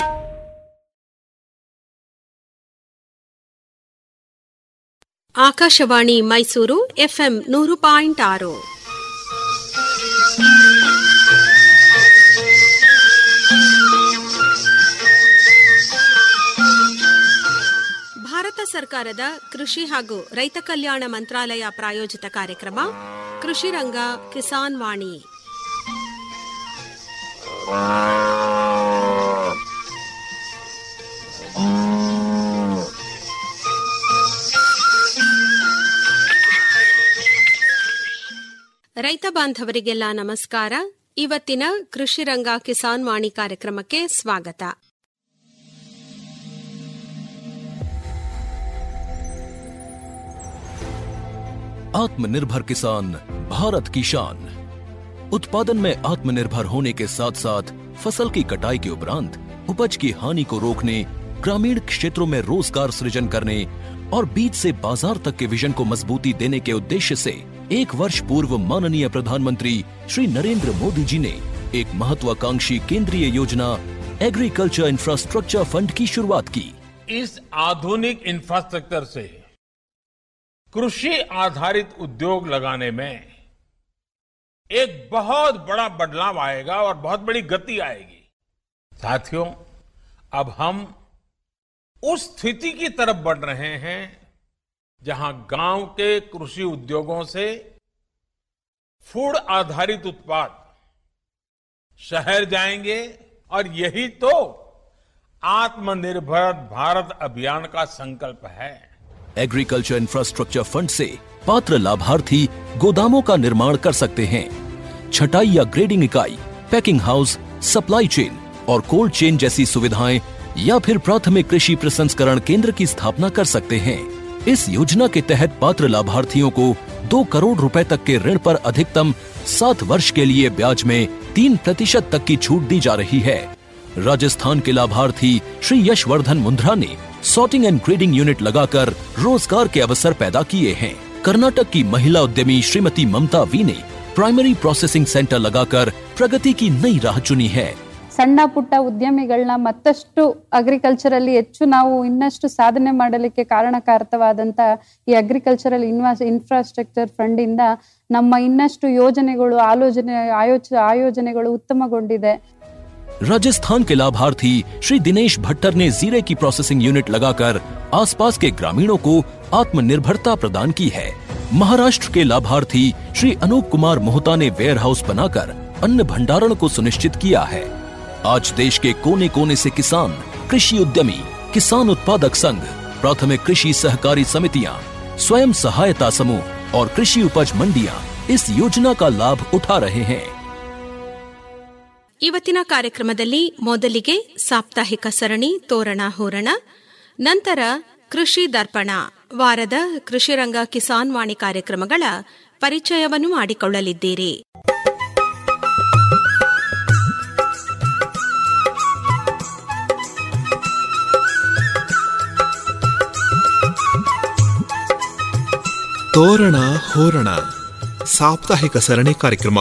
Akashvani Mysuru FM ನೂರು point ಆರು ಭಾರತ ಸರ್ಕಾರದ ಕೃಷಿ ಹಾಗೂ ರೈತ ಕಲ್ಯಾಣ ಮಂತ್ರಾಲಯ ಪ್ರಾಯೋಜಿತ ಕಾರ್ಯಕ್ರಮ ಕೃಷಿ ರಂಗ ಕಿಸಾನ್ ವಾಣಿ ರೈತ ಬಾಂಧವರಿಗೆಲ್ಲ ನಮಸ್ಕಾರ ಇವತ್ತಿನ ಕೃಷಿ ರಂಗ ಕಿಸಾನ್ ವಾಣಿ ಕಾರ್ಯಕ್ರಮಕ್ಕೆ ಸ್ವಾಗತ आत्मनिर्भर किसान भारत की शान उत्पादन में आत्मनिर्भर होने के साथ साथ फसल की कटाई के उपरांत उपज की हानि को रोकने ग्रामीण क्षेत्रों में रोजगार सृजन करने और बीज से बाजार तक के विजन को मजबूती देने के उद्देश्य से एक वर्ष पूर्व माननीय प्रधानमंत्री श्री नरेंद्र मोदी जी ने एक महत्वाकांक्षी केंद्रीय योजना एग्रीकल्चर इंफ्रास्ट्रक्चर फंड की शुरुआत की इस आधुनिक इंफ्रास्ट्रक्चर से कृषि आधारित उद्योग लगाने में एक बहुत बड़ा बदलाव आएगा और बहुत बड़ी गति आएगी साथियों अब हम उस स्थिति की तरफ बढ़ रहे हैं जहां गांव के कृषि उद्योगों से फूड आधारित उत्पाद शहर जाएंगे और यही तो आत्मनिर्भर भारत अभियान का संकल्प है एग्रीकल्चर इंफ्रास्ट्रक्चर फंड से पात्र लाभार्थी गोदामों का निर्माण कर सकते हैं छटाई या ग्रेडिंग इकाई पैकिंग हाउस सप्लाई चेन और कोल्ड चेन जैसी सुविधाएं या फिर प्राथमिक कृषि प्रसंस्करण केंद्र की स्थापना कर सकते हैं इस योजना के तहत पात्र लाभार्थियों को दो करोड़ रुपए तक के ऋण पर अधिकतम सात वर्ष के लिए ब्याज में तीन प्रतिशत तक की छूट दी जा रही है राजस्थान के लाभार्थी श्री यशवर्धन मुंद्रा ने सॉर्टिंग एंड ग्रेडिंग यूनिट लगाकर रोजगार के अवसर पैदा किए हैं कर्नाटक की महिला उद्यमी श्रीमती ममता वी ने प्राइमरी प्रोसेसिंग सेंटर लगाकर प्रगति की नई राह चुनी है ಸಣ್ಣ ಪುಟ್ಟ ಉದ್ಯಮಿಗಳನ್ನ ಮತ್ತಷ್ಟು ಅಗ್ರಿಕಲ್ಚರಲ್ಲಿ ಹೆಚ್ಚು ನಾವು ಇನ್ನಷ್ಟು ಸಾಧನೆ ಮಾಡಲಿಕ್ಕೆ ಕಾರಣಕಾರಕವಾದಂತ ಈ ಅಗ್ರಿಕಲ್ಚರಲ್ ಇನ್ವಾಸ್ ಇನ್ಫ್ರಾಸ್ಟ್ರಕ್ಚರ್ ಫಂಡ್ ಇಂದ ನಮ್ಮ ಇನ್ನಷ್ಟು ಯೋಜನೆಗಳು ಆಲೋಚನೆ ಆಯೋಚ ಆಯೋಜನೆಗಳು ಉತ್ತಮಗೊಂಡಿದೆ राजस्थान के लाभार्थी श्री दिनेश भट्टर ने जीरे की प्रोसेसिंग यूनिट लगाकर आसपास के ग्रामीणों को आत्मनिर्भरता प्रदान की है महाराष्ट्र के लाभार्थी श्री अनूप कुमार मोहता ने वेयर हाउस बनाकर अन्न भंडारण को सुनिश्चित किया है आज देश के कोने कोने से किसान कृषि उद्यमी किसान उत्पादक संघ प्राथमिक कृषि सहकारी समितियां स्वयं सहायता समूह और कृषि उपज मंडियां इस योजना का लाभ उठा रहे हैं ಇವತ್ತಿನ ಕಾರ್ಯಕ್ರಮದಲ್ಲಿ ಮೊದಲಿಗೆ ಸಾಪ್ತಾಹಿಕ ಸರಣಿ ತೋರಣ ಹೋರಣ ನಂತರ ಕೃಷಿ ದರ್ಪಣ ವಾರದ ಕೃಷಿರಂಗ ಕಿಸಾನ್ ವಾಣಿ ಕಾರ್ಯಕ್ರಮಗಳ ಪರಿಚಯವನ್ನು ಮಾಡಿಕೊಳ್ಳಲಿದ್ದೀರಿ ತೋರಣ ಹೋರಣ ಸಾಪ್ತಾಹಿಕ ಸರಣಿ ಕಾರ್ಯಕ್ರಮ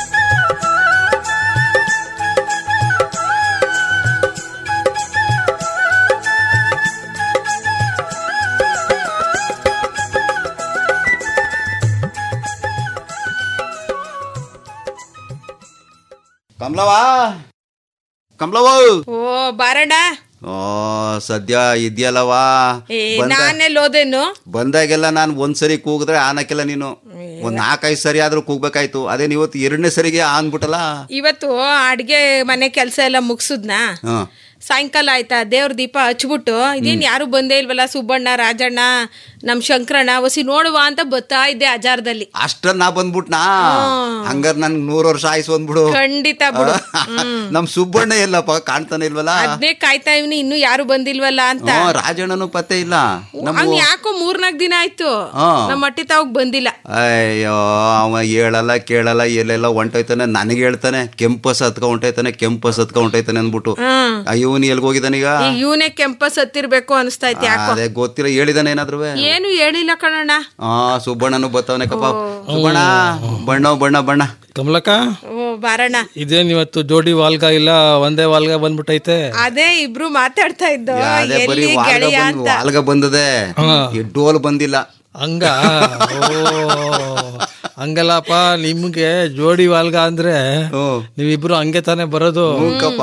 ಕಮಲವಾ ಕಮಲವ ಓ ಬಾರಣ್ಣ ಓ ಸದ್ಯ ಇದೆಯಲ್ಲವಾ ಏ ಬಂದ- ನಾನೆಲ್ಲಿ ಹೋದೆನು ಬಂದಾಗೆಲ್ಲ ನಾನು ಒಂದ್ಸರಿ ಕೂಗಿದ್ರೆ ಆನಕ್ಕೆಲ್ಲ ನೀನು ಒಂದ್ ನಾಲ್ಕೈದು ಸರಿ ಆದ್ರೂ ಕೂಗ್ಬೇಕಾಯ್ತು ಅದೇ ಇವತ್ತು ಎರಡನೇ ಸರಿಗೆ ಆನ್ಬಿಟ್ಟಲ್ಲ ಇವತ್ತು ಅಡ್ಗೆ ಮನೆ ಕೆಲಸ ಎಲ್ಲ ಮುಗ್ಸುದ್ನಾ ಹ್ಮ್ ಸಾಯಂಕಾಲ ಆಯ್ತಾ ದೇವ್ರ ದೀಪ ಹಚ್ಬಿಟ್ಟು ಇದೇನ್ ಯಾರು ಬಂದೇ ಇಲ್ವಲ್ಲ ಸುಬ್ಬಣ್ಣ ರಾಜಣ್ಣ ನಮ್ ಶಂಕರಣ್ಣ ಒಸಿ ನೋಡುವ ಅಂತ ಬತ್ತಾ ಇದ್ದೆ ಅಜಾರದಲ್ಲಿ ಅಷ್ಟ ನಾ ಬಂದ್ಬಿಟ್ನಾ ಹಂಗಾರ ನನ್ ನೂರ್ ವರ್ಷ ಆಯ್ಸು ಅಂದ್ಬಿಡು ಖಂಡಿತ ಬಿಡು ನಮ್ ಸುಬ್ಬಣ್ಣ ಎಲ್ಲಪ್ಪ ಕಾಣ್ತಾನೆ ಇಲ್ವಲ್ಲ ಅದ್ನೇ ಕಾಯ್ತಾ ಇವ್ನಿ ಇನ್ನು ಯಾರು ಬಂದಿಲ್ವಲ್ಲ ಅಂತ ಹ್ಮ್, ರಾಜಣ್ಣನು ಪತ್ತೆ ಇಲ್ಲ ನಮ್ಮ ಹಂಗ ಯಾಕೋ ಮೂರ್ನಾಲ್ಕು ದಿನ ಆಯ್ತು ಹಾ. ನಮ್ಮ ಅಟ್ಟಿ ತಾವ್ ಬಂದಿಲ್ಲ ಅಯ್ಯೋ ಅವ ಹೇಳಲ್ಲ ಕೇಳಲ್ಲ ಎಲ್ಲೆಲ್ಲ ಹೊಂಟೋಯ್ತಾನೆ ನನಗೆ ಹೇಳ್ತಾನೆ ಕೆಂಪಸ್ ಹತ್ಕ ಹೊಂಟೋಯ್ತಾನೆ ಕೆಂಪಸ್ ಹತ್ಕ ಹೊಂಟೋಯ್ತಾನೆ ಅಂದ್ಬಿಟ್ಟು ಹ್ಮ್ ಇವನು ಎಲ್ಗ್ ಹೋಗಿದಾನೀಗ ಈ ಇವನೇ ಕೆಂಪಸ್ ಹತ್ತಿರ್ಬೇಕು ಅನಿಸ್ತೈತಿ ಯಾಕೋ ಅದೇ ಗೊತ್ತಿಲ್ಲ ಹೇಳಿದಾನೆ ಏನಾದ್ರು ಏನು ಹೇಳಿಲ್ಲ ಕಣಣ್ಣ ಹಾ ಸುಬ್ಬಣ್ಣನು ಬತ್ತವನೆ ಕಪ್ಪ ಸುಬ್ಬಣ್ಣ ಬಣ್ಣ ಬಣ್ಣ ಬಣ್ಣ ಕಮಲಕ್ಕ ಓ ಬಾರಣ್ಣ ಇದೇನ್ ಇವತ್ತು ಜೋಡಿ ವಾಲ್ಗ ಇಲ್ಲ ಒಂದೇ ವಾಲ್ಗ ಬಂದ್ಬಿಟ್ಟೈತೆ ಅದೇ ಇಬ್ರು ಮಾತಾಡ್ತಾ ಇದ್ದೋ ಅದೇ ಬರೀ ಎಲ್ಲಿ ವಾಲ್ಗ ಗೆಳೆಯ ಬಂದ್ ಅಂತ ವಾಲ್ಗ ಬಂದದೆ ಈ ಡೋಲ್ ಬಂದಿಲ್ಲ ಹಂಗ ಓ ಹಂಗಲ್ಲಪ್ಪ ನಿಮ್ಗೆ ಜೋಡಿ ವಾಲ್ಗ ಅಂದ್ರೆ ಹ್ಮ್. ನೀವಿಬ್ರು ಹಂಗೆ ತಾನೇ ಬರೋದು ಹ್ಞೂಕಪ್ಪ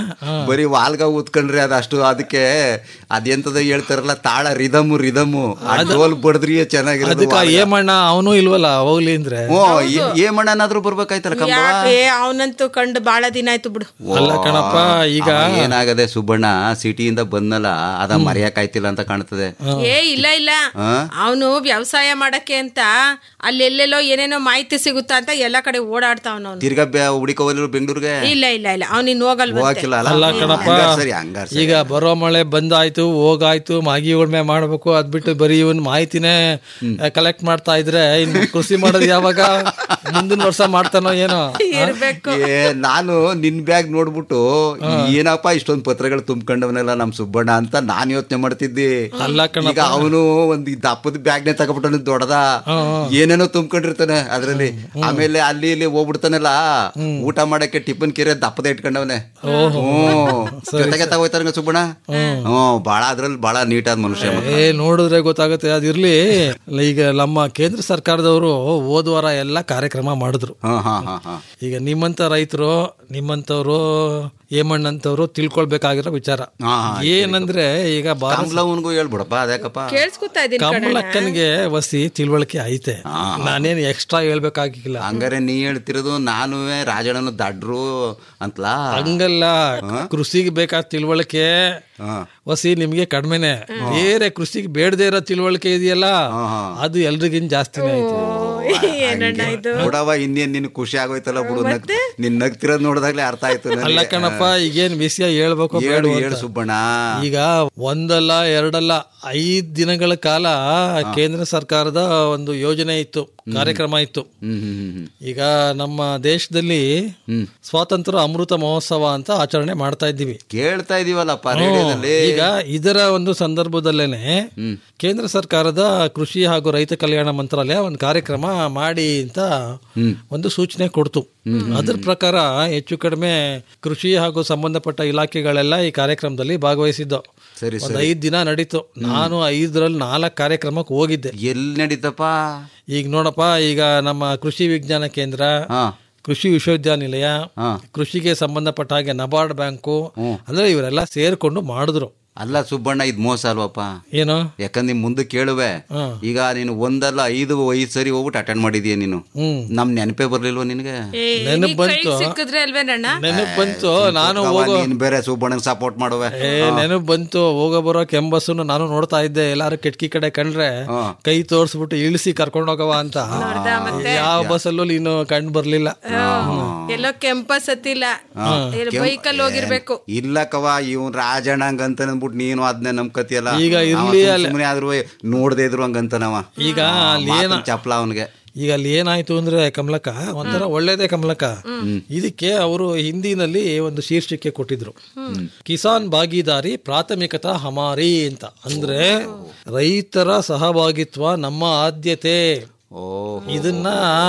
ಬರೀ ವಾಲ್ಗ ಊದ್ಕೊಂಡ್ರಿ ಅದಷ್ಟು ಅದಕ್ಕೆ ಅದೆಂತದ ಹೇಳ್ತಾರಲ್ಲ ತಾಳ ರಿದಮು ರಿದಮು ಆ ಡೋಲ್ ಬಡದ್ರಿ ಚೆನ್ನಾಗಿರೋದು ಅದಕ್ಕ ಏಮಣ್ಣ ಅವನು ಇಲ್ವಲ್ಲ ಹೋಗ್ಲಿ ಅಂದ್ರೆ ಓ ಏಮಣ್ಣನಾದ್ರೂ ಬರ್ಬೇಕಾಯ್ತಲ್ಲ ಕಂಬ ಯಾಕೆ ಅವನಂತೂ ಕಂಡು ಬಾಳ ದಿನ ಆಯ್ತು ಬಿಡು ಅಲ್ಲ ಕಣಪ್ಪ ಈಗ ಅವ ಏನಾಗದೆ ಸುಬ್ಬಣ್ಣ ಸಿಟಿಯಿಂದ ಬಂದಲ್ಲ ಅದ ಮರೆಯಕ್ಕಾಯ್ತಿಲ್ಲ ಅಂತ ಕಾಣ್ತದೆ ಏ ಇಲ್ಲ ಇಲ್ಲ ಅವನು ವ್ಯವಸಾಯ ಮಾಡಕ್ಕೆ ಅಂತ ಅಲ್ಲೆಲ್ಲೆಲ್ಲೋ ಏನೇನೋ ಮಾಹಿತಿ ಸಿಗುತ್ತಾ ಅಂತ ಎಲ್ಲ ಕಡೆ ಓಡಾಡ್ತಾವನ ಅವನು ತಿರ್ಗಾ ಬ್ಯಾ ಹುಡಿಕೋವಲ್ಲ ಬೆಂಗಳೂರಿಗೆ ಇಲ್ಲ ಇಲ್ಲ ಇಲ್ಲ ಅವನಿನ್ ಹೋಗಲ್ವಂತೆ ಹೋಗಕ್ಕಿಲ್ಲ ಅಲ್ಲ ಅಲ್ಲ ಕಣಪ್ಪ ಹಂಗಾರ್ ಸರಿ ಹಂಗಾರ್ ಸರಿ ಈಗ ಬರೋ ಮಳೆ ಬಂದಾಯ್ತು ಹೋಗಾಯ್ತು ಮಾಗಿ ಉಳ್ಮೆ ಮಾಡ್ಬೇಕು ಅದ್ಬಿಟ್ಟು ಬರೀ ಇವನ್ ಮಾಹಿತಿನೇ ಕಲೆಕ್ಟ್ ಮಾಡ್ತಾ ಇದ್ರೆ ಇನ್ ಕೃಷಿ ಮಾಡೋದು ಯಾವಾಗ ಮುಂದಿನ ವರ್ಷ ಮಾಡ್ತಾನೋ ಏನೋ ಇರ್ಬೇಕು ಏ ನಾನು ನಿನ್ ಬ್ಯಾಗ್ ನೋಡ್ಬಿಟ್ಟು ಏನಪ್ಪ ಇಷ್ಟೊಂದ್ ಪತ್ರಗಳು ತುಂಬ್ಕೊಂಡವನೆಲ್ಲ ನಮ್ ಸುಬ್ಬಣ್ಣ ಅಂತ ನಾನ್ ಯೋಚನೆ ಮಾಡ್ತಿದ್ದಿ ಅಲ್ಲ ಕಣಪ್ಪ. ಈಗ ಅವನು ಒಂದ್ ಈ ದಪ್ಪದ ಬ್ಯಾಗ್ನೆ ತಗೊಬಿಟ್ಟು ದೊಡ್ಡದ ಏನೇನೋ ತುಂಬ್ಕೊಂಡಿರ್ತಾನೆ ಅದ್ರಲ್ಲಿ ಆಮೇಲೆ ಅಲ್ಲಿ ಇಲ್ಲಿ ಹೋಗ್ಬಿಡ್ತಾನಲ್ಲ ಊಟ ಮಾಡಕ್ಕೆ ಟಿಫನ್ ಕೆರೆ ದಪ್ಪದ ಇಟ್ಕೊಂಡವನೆ ಹ್ಮ್ ಜೊತೆಗೆ ತಗೋಯ್ತಾರಂಗ ಸುಬ್ಬಣ್ಣ ಹ್ಮ್ ಬಾಳ ಅದ್ರಲ್ಲಿ ಬಾಳ ನೀಟಾದ ಮನುಷ್ಯ ಮತ್ತೆ. ಏ ನೋಡಿದ್ರೆ ಗೊತ್ತಾಗುತ್ತೆ ಅದಿರ್ಲಿ ಈಗ ನಮ್ಮ ಕೇಂದ್ರ ಸರ್ಕಾರದವರು ಹೋದ ವಾರ ಎಲ್ಲ ಕಾರ್ಯಕ್ರಮ ಮಾಡಿದ್ರು ಹಾ ಹಾ ಹಾ ಹಾ ಈಗ ನಿಮ್ಮಂತ ರೈತರು ನಿಮ್ಮಂತವ್ರು ಏಮಣ್ಣಂತವ್ರು ತಿಳ್ಕೊಳ್ಬೇಕಾಗಿರೋ ವಿಚಾರ ಹಾ, ಹಾ, ಏನಂದ್ರೆ ಈಗ ಭಾರತ ಕಮಲವನ್ಗೂ ಹೇಳ್ಬಿಡಪ್ಪ ಅದಕ್ಕಪ್ಪ ಕೇಳಿಸ್ಕೊತಾ ಇದೀನಿ ಕಮಲಕ್ಕನ್ಗೆ ವಸಿ ತಿಳುವಳಿಕೆ ಐತೆ ನಾನೇನು ಎಕ್ಸ್ಟ್ರಾ ಹೇಳ್ಬೇಕಾಗಿಲ್ಲ ಹಂಗಾರೆ ನೀ ಹೇಳ್ತಿರೋದು ನಾನು ರಾಜಣ್ಣನು ದಡ್ರು ಅಂತಲಾ ಹಂಗಲ್ಲ ಕೃಷಿಗೆ ಬೇಕಾದ ತಿಳುವಳಿಕೆ ಹಾ. ವಸಿ ನಿಮ್ಗೆ ಕಡಿಮೆನೆ ಬೇರೆ ಕೃಷಿಗೆ ಬೇಡದೇ ಇರೋ ತಿಳುವಳಿಕೆ ಇದೆಯಲ್ಲ ಅದು ಎಲ್ರಿಗಿನ್ ಜಾಸ್ತಿನೇ ಐತೆ ಏನಣ್ಣ ಇದು ಬಿಡವ ಇನ್ನೇನ್ ನಿನ್ ಖುಷಿ ಆಗೋಯ್ತಲ್ಲ ಬಿಡು ನಗ್ ನಿನ್ ನಗ್ತಿರೋದ್ ನೋಡಿದಾಗ್ಲೇ ಅರ್ಥ ಆಯ್ತು ನನಗೆ. ಅಲ್ಲ ಕಣಪ್ಪ ಈಗೇನ್ ವಿಷಯ ಹೇಳ್ಬೇಕು ಹೇಳು ಬೇಡ್ವಾ ಹೇಳು ಅಂತ. ಸುಬ್ಬಣ್ಣ ಈಗ ಒಂದಲ್ಲ ಎರಡಲ್ಲ ಐದ್ ದಿನಗಳ ಕಾಲ ಕೇಂದ್ರ ಸರ್ಕಾರದ ಒಂದು ಯೋಜನೆ ಇತ್ತು ಕಾರ್ಯಕ್ರಮ ಇತ್ತು ಹ್ಮ್ ಹ್ಮ್ ಹ್ಮ್ ಹ್ಮ್ ಈಗ ನಮ್ಮ ದೇಶದಲ್ಲಿ ಸ್ವಾತಂತ್ರ್ಯ ಅಮೃತ ಮಹೋತ್ಸವ ಅಂತ ಆಚರಣೆ ಮಾಡ್ತಾ ಇದ್ದೀವಿ ಕೇಳ್ತಾ ಇದೀವಲ್ಲಪ್ಪ ರೇಡಿಯೋದಲ್ಲಿ ಈಗ ಇದರ ಒಂದು ಸಂದರ್ಭದಲ್ಲೇನೆ ಕೇಂದ್ರ ಸರ್ಕಾರದ ಕೃಷಿ ಹಾಗೂ ರೈತ ಕಲ್ಯಾಣ ಮಂತ್ರಾಲಯ ಒಂದು ಕಾರ್ಯಕ್ರಮ ಮಾಡಿ ಅಂತ ಒಂದು ಸೂಚನೆ ಕೊಡ್ತು ಅದ್ರ ಪ್ರಕಾರ ಹೆಚ್ಚು ಕಡಿಮೆ ಕೃಷಿ ಹಾಗೂ ಸಂಬಂಧಪಟ್ಟ ಇಲಾಖೆಗಳೆಲ್ಲ ಈ ಕಾರ್ಯಕ್ರಮದಲ್ಲಿ ಭಾಗವಹಿಸಿದ್ದು ಸರಿ ಒಂದ್ ಐದ್ ದಿನ ನಡೀತು ನಾನು ಐದರಲ್ಲಿ ನಾಲ್ಕು ಕಾರ್ಯಕ್ರಮಕ್ಕೆ ಹೋಗಿದ್ದೆ ಎಲ್ಲಿ ನಡೀತಪ್ಪ ಈಗ ನೋಡಪ್ಪ ಈಗ ನಮ್ಮ ಕೃಷಿ ವಿಜ್ಞಾನ ಕೇಂದ್ರ ಹಾ ಕೃಷಿ ವಿಶ್ವವಿದ್ಯಾನಿಲಯ ಹಾ. ಕೃಷಿಗೆ ಸಂಬಂಧಪಟ್ಟ ಹಾಗೆ ನಬಾರ್ಡ್ ಬ್ಯಾಂಕು ಅಂದ್ರೆ ಇವರೆಲ್ಲ ಸೇರ್ಕೊಂಡು ಮಾಡಿದ್ರು ಅಲ್ಲ ಸುಬ್ಬಣ್ಣ ಇದ್ ಮೋಸ ಅಲ್ವಪ್ಪ ಏನು ಯಾಕಂದ್ರೆ ನಿಮ್ ಮುಂದೆ ಕೇಳುವೆ ಹ್ಮ್. ಈಗ ನೀನು ಒಂದಲ್ಲ ಐದು ಐದ್ ಸರಿ ಹೋಗ್ಬಿಟ್ಟು ಅಟೆಂಡ್ ಮಾಡಿದೀಯ ನೀನು ಹ್ಮ್ ನಮ್ ನೆನಪೇ ಬರ್ಲಿಲ್ವ ನಿನಗೆ ಏ, ನೆನಪು ನೀ ಕೈ ಬಂತು. ಸಿಕ್ಕಿದ್ರೆ ಅಲ್ವೇನಣ್ಣ ನೆನಪು ಬಂತು ನಾನು ಅವ ಹೋಗೋ ನೀನ್ ಬೇರೆ ಸುಬ್ಬಣ್ಣನ್ ಸಪೋರ್ಟ್ ಮಾಡುವೆ ಏ ನೆನಪು ಬಂತು ಹೋಗೋ ಬರೋ ಕೆಂಬಸ್ಸನ್ನು ನಾನು ನೋಡ್ತಾ ಇದ್ದೆ ಎಲ್ಲಾರು ಕಿಟಕಿ ಕಡೆ ಕಂಡ್ರೆ ಹಾ. ಕೈ ತೋರ್ಸ್ಬಿಟ್ಟು ಇಳಿಸಿ ಕರ್ಕೊಂಡು ಹೋಗವ ಅಂತ ಯಾವ ಬಸ್ಸಲ್ಲೂ ನೀನು ಕಂಡು ಬರ್ಲಿಲ್ಲ ಎಲ್ಲೋ ಕೆಂಪ ಸತ್ತಿಲ್ಲ ಬೈಕಲ್ಲಿ ಹೋಗಿರ್ಬೇಕು ಇಲ್ಲ ಕವ ಇವ್ನ್ ರಾಜಣ್ಣ ಹಂಗಂತ ಅಂದ್ಬಿಟ್ಟು ನೀನು ಅದನ್ನೇ ನಂಬ್ಕತಿಯಲ್ಲ ಈಗ ಇರ್ಲಿ ಅಲ್ಲ. ಸುಮ್ಮನೆ ಆದ್ರೂ ನೋಡ್ದೇ ಇದ್ರು ಹಂಗಂತನವ ಈಗ ಅಲ್ಲಿ ಏನ ಚಪ್ಲ ಅವನ್ಗೆ ಈಗ ಅಲ್ಲಿ ಏನಾಯ್ತು ಅಂದ್ರೆ ಕಮಲಕ್ಕ ಒಂಥರ ಒಳ್ಳೇದೇ ಕಮಲಕ್ಕ ಇದಕ್ಕೆ ಅವರು ಹಿಂದಿನಲ್ಲಿ ಒಂದು ಶೀರ್ಷಿಕೆ ಕೊಟ್ಟಿದ್ರು ಕಿಸಾನ್ ಭಾಗಿದಾರಿ ಪ್ರಾಥಮಿಕತಾ ಹಮಾರಿ ಅಂತ ಅಂದ್ರೆ ರೈತರ ಸಹಭಾಗಿತ್ವ ನಮ್ಮ ಆದ್ಯತೆ ಓ ಇದನ್ನ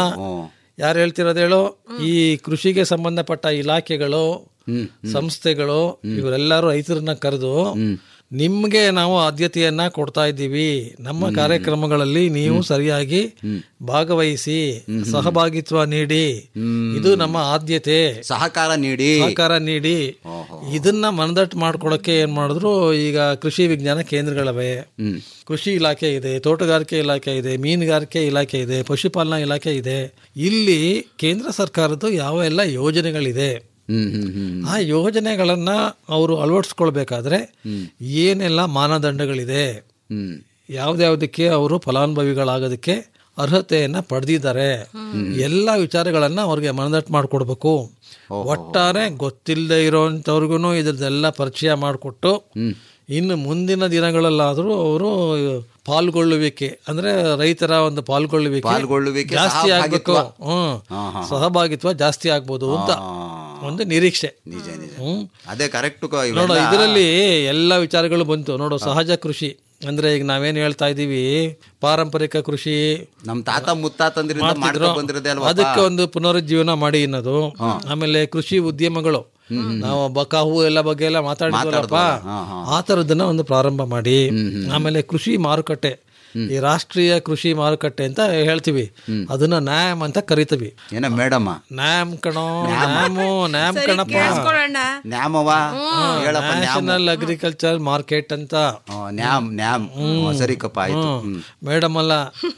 ಯಾರು ಹೇಳ್ತಿರೋದು ಹೇಳು ಈ ಕೃಷಿಗೆ ಸಂಬಂಧಪಟ್ಟ ಇಲಾಖೆಗಳು ಸಂಸ್ಥೆಗಳು ಇವರೆಲ್ಲರೂ ರೈತರನ್ನ ಕರೆದು ನಿಮ್ಗೆ ನಾವು ಆದ್ಯತೆಯನ್ನ ಕೊಡ್ತಾ ಇದ್ದೀವಿ ನಮ್ಮ ಕಾರ್ಯಕ್ರಮಗಳಲ್ಲಿ ನೀವು ಸರಿಯಾಗಿ ಭಾಗವಹಿಸಿ ಸಹಭಾಗಿತ್ವ ನೀಡಿ ಇದು ನಮ್ಮ ಆದ್ಯತೆ ಸಹಕಾರ ನೀಡಿ ಸಹಕಾರ ನೀಡಿ ಇದನ್ನ ಮನದಟ್ಟು ಮಾಡ್ಕೊಳಕ್ಕೆ ಏನ್ ಮಾಡಿದ್ರು ಈಗ ಕೃಷಿ ವಿಜ್ಞಾನ ಕೇಂದ್ರಗಳವೆ ಕೃಷಿ ಇಲಾಖೆ ಇದೆ ತೋಟಗಾರಿಕೆ ಇಲಾಖೆ ಇದೆ ಮೀನುಗಾರಿಕೆ ಇಲಾಖೆ ಇದೆ ಪಶುಪಾಲನಾ ಇಲಾಖೆ ಇದೆ ಇಲ್ಲಿ ಕೇಂದ್ರ ಸರ್ಕಾರದ ಯಾವ ಎಲ್ಲ ಯೋಜನೆಗಳಿದೆ ಹ್ಮ್ ಹ್ಮ್ ಹ್ಮ್ ಆ ಯೋಜನೆಗಳನ್ನ ಅವರು ಅಳವಡಿಸ್ಕೊಳ್ಬೇಕಾದ್ರೆ ಏನೆಲ್ಲ ಮಾನದಂಡಗಳಿದೆ ಹ್ಮ್ ಯಾವ್ದ್ಯಾವ್ದಕ್ಕೆ ಅವರು ಫಲಾನುಭವಿಗಳಾಗೋದಕ್ಕೆ ಅರ್ಹತೆಯನ್ನ ಪಡೆದಿದ್ದಾರೆ ಎಲ್ಲ ವಿಚಾರಗಳನ್ನ ಅವ್ರಿಗೆ ಮನದಟ್ಟು ಮಾಡಿಕೊಡ್ಬೇಕು ಒಟ್ಟಾರೆ ಗೊತ್ತಿಲ್ಲದೆ ಇರೋಂಥವ್ರಿಗೂ ಇದ್ರದ್ದೆಲ್ಲ ಪರಿಚಯ ಮಾಡಿಕೊಟ್ಟು ಇನ್ನು ಮುಂದಿನ ದಿನಗಳಲ್ಲಾದರೂ ಅವರು ಪಾಲ್ಗೊಳ್ಳುವಿಕೆ ಅಂದ್ರೆ ರೈತರ ಒಂದು ಪಾಲ್ಗೊಳ್ಳುವಿಕೆ ಪಾಲ್ಗೊಳ್ಳುವಿಕೆ, ಜಾಸ್ತಿ ಆಗ್ಬೇಕು ಸಹಭಾಗಿತ್ವ. ಹ್ಮ್ ಸಹಭಾಗಿತ್ವ ಜಾಸ್ತಿ ಆಗ್ಬೋದು ಅಂತ ಒಂದು ನಿರೀಕ್ಷೆ ಹ್ಮ್ ಅದೇ ಕರೆಕ್ಟ್ ನೋಡು ಇದರಲ್ಲಿ ಎಲ್ಲ ವಿಚಾರಗಳು ಬಂತು ನೋಡು ಸಹಜ ಕೃಷಿ ಅಂದ್ರೆ ಈಗ ನಾವೇನ್ ಹೇಳ್ತಾ ಇದೀವಿ ಪಾರಂಪರಿಕ ಕೃಷಿ ನಮ್ ತಾತ ಮುತ್ತಾತಂದ್ರಿಂದ ಮಾಡ್ತಿದ್ರು. ಮಾಡ್ಕೊಂಡ್ ಬಂದಿರೋದೇ ಅಲ್ವಾ ಅದಕ್ಕೆ ಒಂದು ಪುನರುಜ್ಜೀವನ ಮಾಡಿ ಅನ್ನೋದು ಆಮೇಲೆ ಕೃಷಿ ಉದ್ಯಮಗಳು ನಾವು ಬಕಾಹು ಎಲ್ಲ ಬಗ್ಗೆ ಎಲ್ಲ ಮಾತಾಡಿದ್ವಲ್ಲಪ್ಪ ಆ ತರದನ್ನ ಒಂದು ಪ್ರಾರಂಭ ಮಾಡಿ ಆಮೇಲೆ ಕೃಷಿ ಮಾರುಕಟ್ಟೆ ಈ ರಾಷ್ಟ್ರೀಯ ಕೃಷಿ ಮಾರುಕಟ್ಟೆ ಅಂತ ಹೇಳ್ತೀವಿ ಅದನ್ನ ನ್ಯಾಮ್ ಅಂತ ಕರಿತೀವಿ ಏನ ಮೇಡಮ್ಮ ನ್ಯಾಮ್ ಕಣೋ ನ್ಯಾಮು ನ್ಯಾಮ್ ಕಣಪ್ಪ ಕೇಳಿಸ್ಕೊಳ್ಳೋಣ ನ್ಯಾಮವ ಹೇಳಪ್ಪ ನ್ಯಾಮ್ ನ್ಯಾಷನಲ್ ಅಗ್ರಿಕಲ್ಚರ್ ಮಾರ್ಕೆಟ್ ಅಂತ ಹ್ಮ್, ನ್ಯಾಮ್ ನ್ಯಾಮ್ ಹ್ಮ್, ಸರಿ ಕಪ್ಪ ಆಯ್ತು ಹ್ಮ್. ಮೇಡಮ್ ಅಲ್ಲ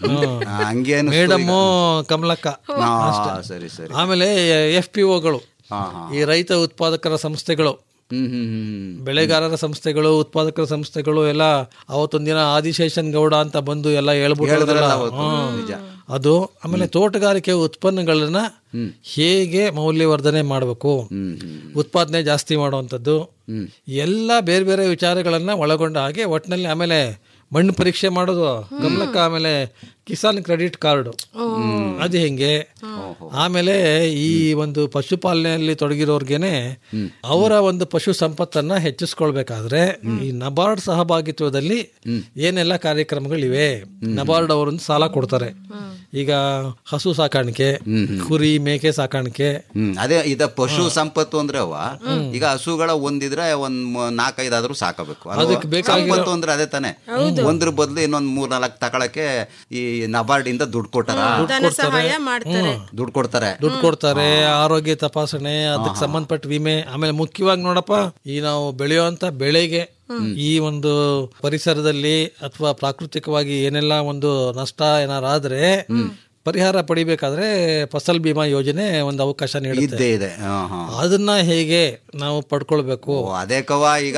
ಆ, ಹಂಗೇನು ಮೇಡಮ್ಮು ಕಮಲಕ್ಕ ಹಾ, ಸರಿ ಸರಿ ಆಮೇಲೆ ಎಫ್ ಪಿ ಒಗಳು ಹಾ ಹಾ ಈ ರೈತ ಉತ್ಪಾದಕರ ಸಂಸ್ಥೆಗಳು ಹ್ಮ್ ಹ್ಮ್ ಹ್ಮ್ ಬೆಳೆಗಾರರ ಸಂಸ್ಥೆಗಳು ಉತ್ಪಾದಕರ ಸಂಸ್ಥೆಗಳು ಎಲ್ಲ ಅವತ್ತೊಂದಿನ ಆದಿಶೇಷನ್ ಗೌಡ ಅಂತ ಬಂದು ಎಲ್ಲ ಹೇಳ್ಬಿಟ್ಟು ಹೇಳಿದ್ರಲ್ಲ ಅವತ್ತು, ನಿಜ. ಅದು ಆಮೇಲೆ ತೋಟಗಾರಿಕೆ ಉತ್ಪನ್ನಗಳನ್ನ ಹೇಗೆ ಮೌಲ್ಯವರ್ಧನೆ ಮಾಡಬೇಕು ಉತ್ಪಾದನೆ ಜಾಸ್ತಿ ಮಾಡುವಂಥದ್ದು ಎಲ್ಲ ಬೇರೆ ಬೇರೆ ವಿಚಾರಗಳನ್ನ ಒಳಗೊಂಡ ಹಾಗೆ ಒಟ್ಟಿನಲ್ಲಿ ಆಮೇಲೆ ಮಣ್ಣು ಪರೀಕ್ಷೆ ಮಾಡೋದು ಗಮನಕ್ಕ ಆಮೇಲೆ ಕಿಸಾನ್ ಕ್ರೆಡಿಟ್ ಕಾರ್ಡ್ ಅದು ಹೆಂಗೆ ಆಮೇಲೆ ಈ ಒಂದು ಪಶುಪಾಲನೆಯಲ್ಲಿ ತೊಡಗಿರೋರ್ಗೆನೆ ಅವರ ಒಂದು ಪಶು ಸಂಪತ್ತನ್ನ ಹೆಚ್ಚಿಸ್ಕೊಳ್ಬೇಕಾದ್ರೆ ಈ ನಬಾರ್ಡ್ ಸಹಭಾಗಿತ್ವದಲ್ಲಿ ಏನೆಲ್ಲ ಕಾರ್ಯಕ್ರಮಗಳಿವೆ ನಬಾರ್ಡ್ ಅವರೊಂದು ಸಾಲ ಕೊಡ್ತಾರೆ ಈಗ ಹಸು ಸಾಕಾಣಿಕೆ ಕುರಿ ಮೇಕೆ ಸಾಕಾಣಿಕೆ ಹ್ಮ್ ಅದೇ ಇದ ಪಶು ಸಂಪತ್ತು ಅಂದ್ರೆ ಅವ ಈಗ ಹಸುಗಳ ಒಂದಿದ್ರೆ ಒಂದ್ ಮ- ನಾಲ್ಕೈದಾದ್ರೂ ಸಾಕಬೇಕು ಅಲ್ವಾ? ಅದಕ್ಕೆ ಬೇಕಾಗಿರೋ- ಸಂಪತ್ತು ಅಂದ್ರೆ ಅದೇ ತಾನೆ ಒಂದ್ರ ಬದಲು ಇನ್ನೊಂದ್ ಮೂರ್ ನಾಲ್ಕು ತಗೊಳಕ್ಕೆ ಈ ನಬಾರ್ಡ್ ಇಂದ ದುಡ್ಡು ಕೊಟ್ಟಾರ ಧನ ಸಹಾಯ ಮಾಡ್ತಾರೆ ದುಡ್ಡು ಕೊಡ್ತಾರೆ ದುಡ್ಡು ಕೊಡ್ತಾರೆ ಆರೋಗ್ಯ ತಪಾಸಣೆ ಅದಕ್ಕೆ ಸಂಬಂಧಪಟ್ಟ ವಿಮೆ ಆಮೇಲೆ ಮುಖ್ಯವಾಗಿ ನೋಡಪ್ಪ ಈ ನಾವು ಬೆಳೆಯುವಂತ ಬೆಳೆಗೆ ಈ ಒಂದು ಪರಿಸರದಲ್ಲಿ ಅಥವಾ ಪ್ರಾಕೃತಿಕವಾಗಿ ಏನೆಲ್ಲ ಒಂದು ನಷ್ಟ ಏನಾರಾದ್ರೆ ಪರಿಹಾರ ಪಡಿಬೇಕಾದ್ರೆ ಫಸಲ್ ಬಿಮಾ ಯೋಜನೆ ಒಂದು ಅವಕಾಶ ನೀಡುತ್ತೆ ಇದ್ದೇ ಇದೆ ಹಾ ಹಾ ಅದನ್ನ ಹೇಗೆ ನಾವು ಪಡ್ಕೊಳ್ಬೇಕು ಓ, ಅದೇ ಕವ ಈಗ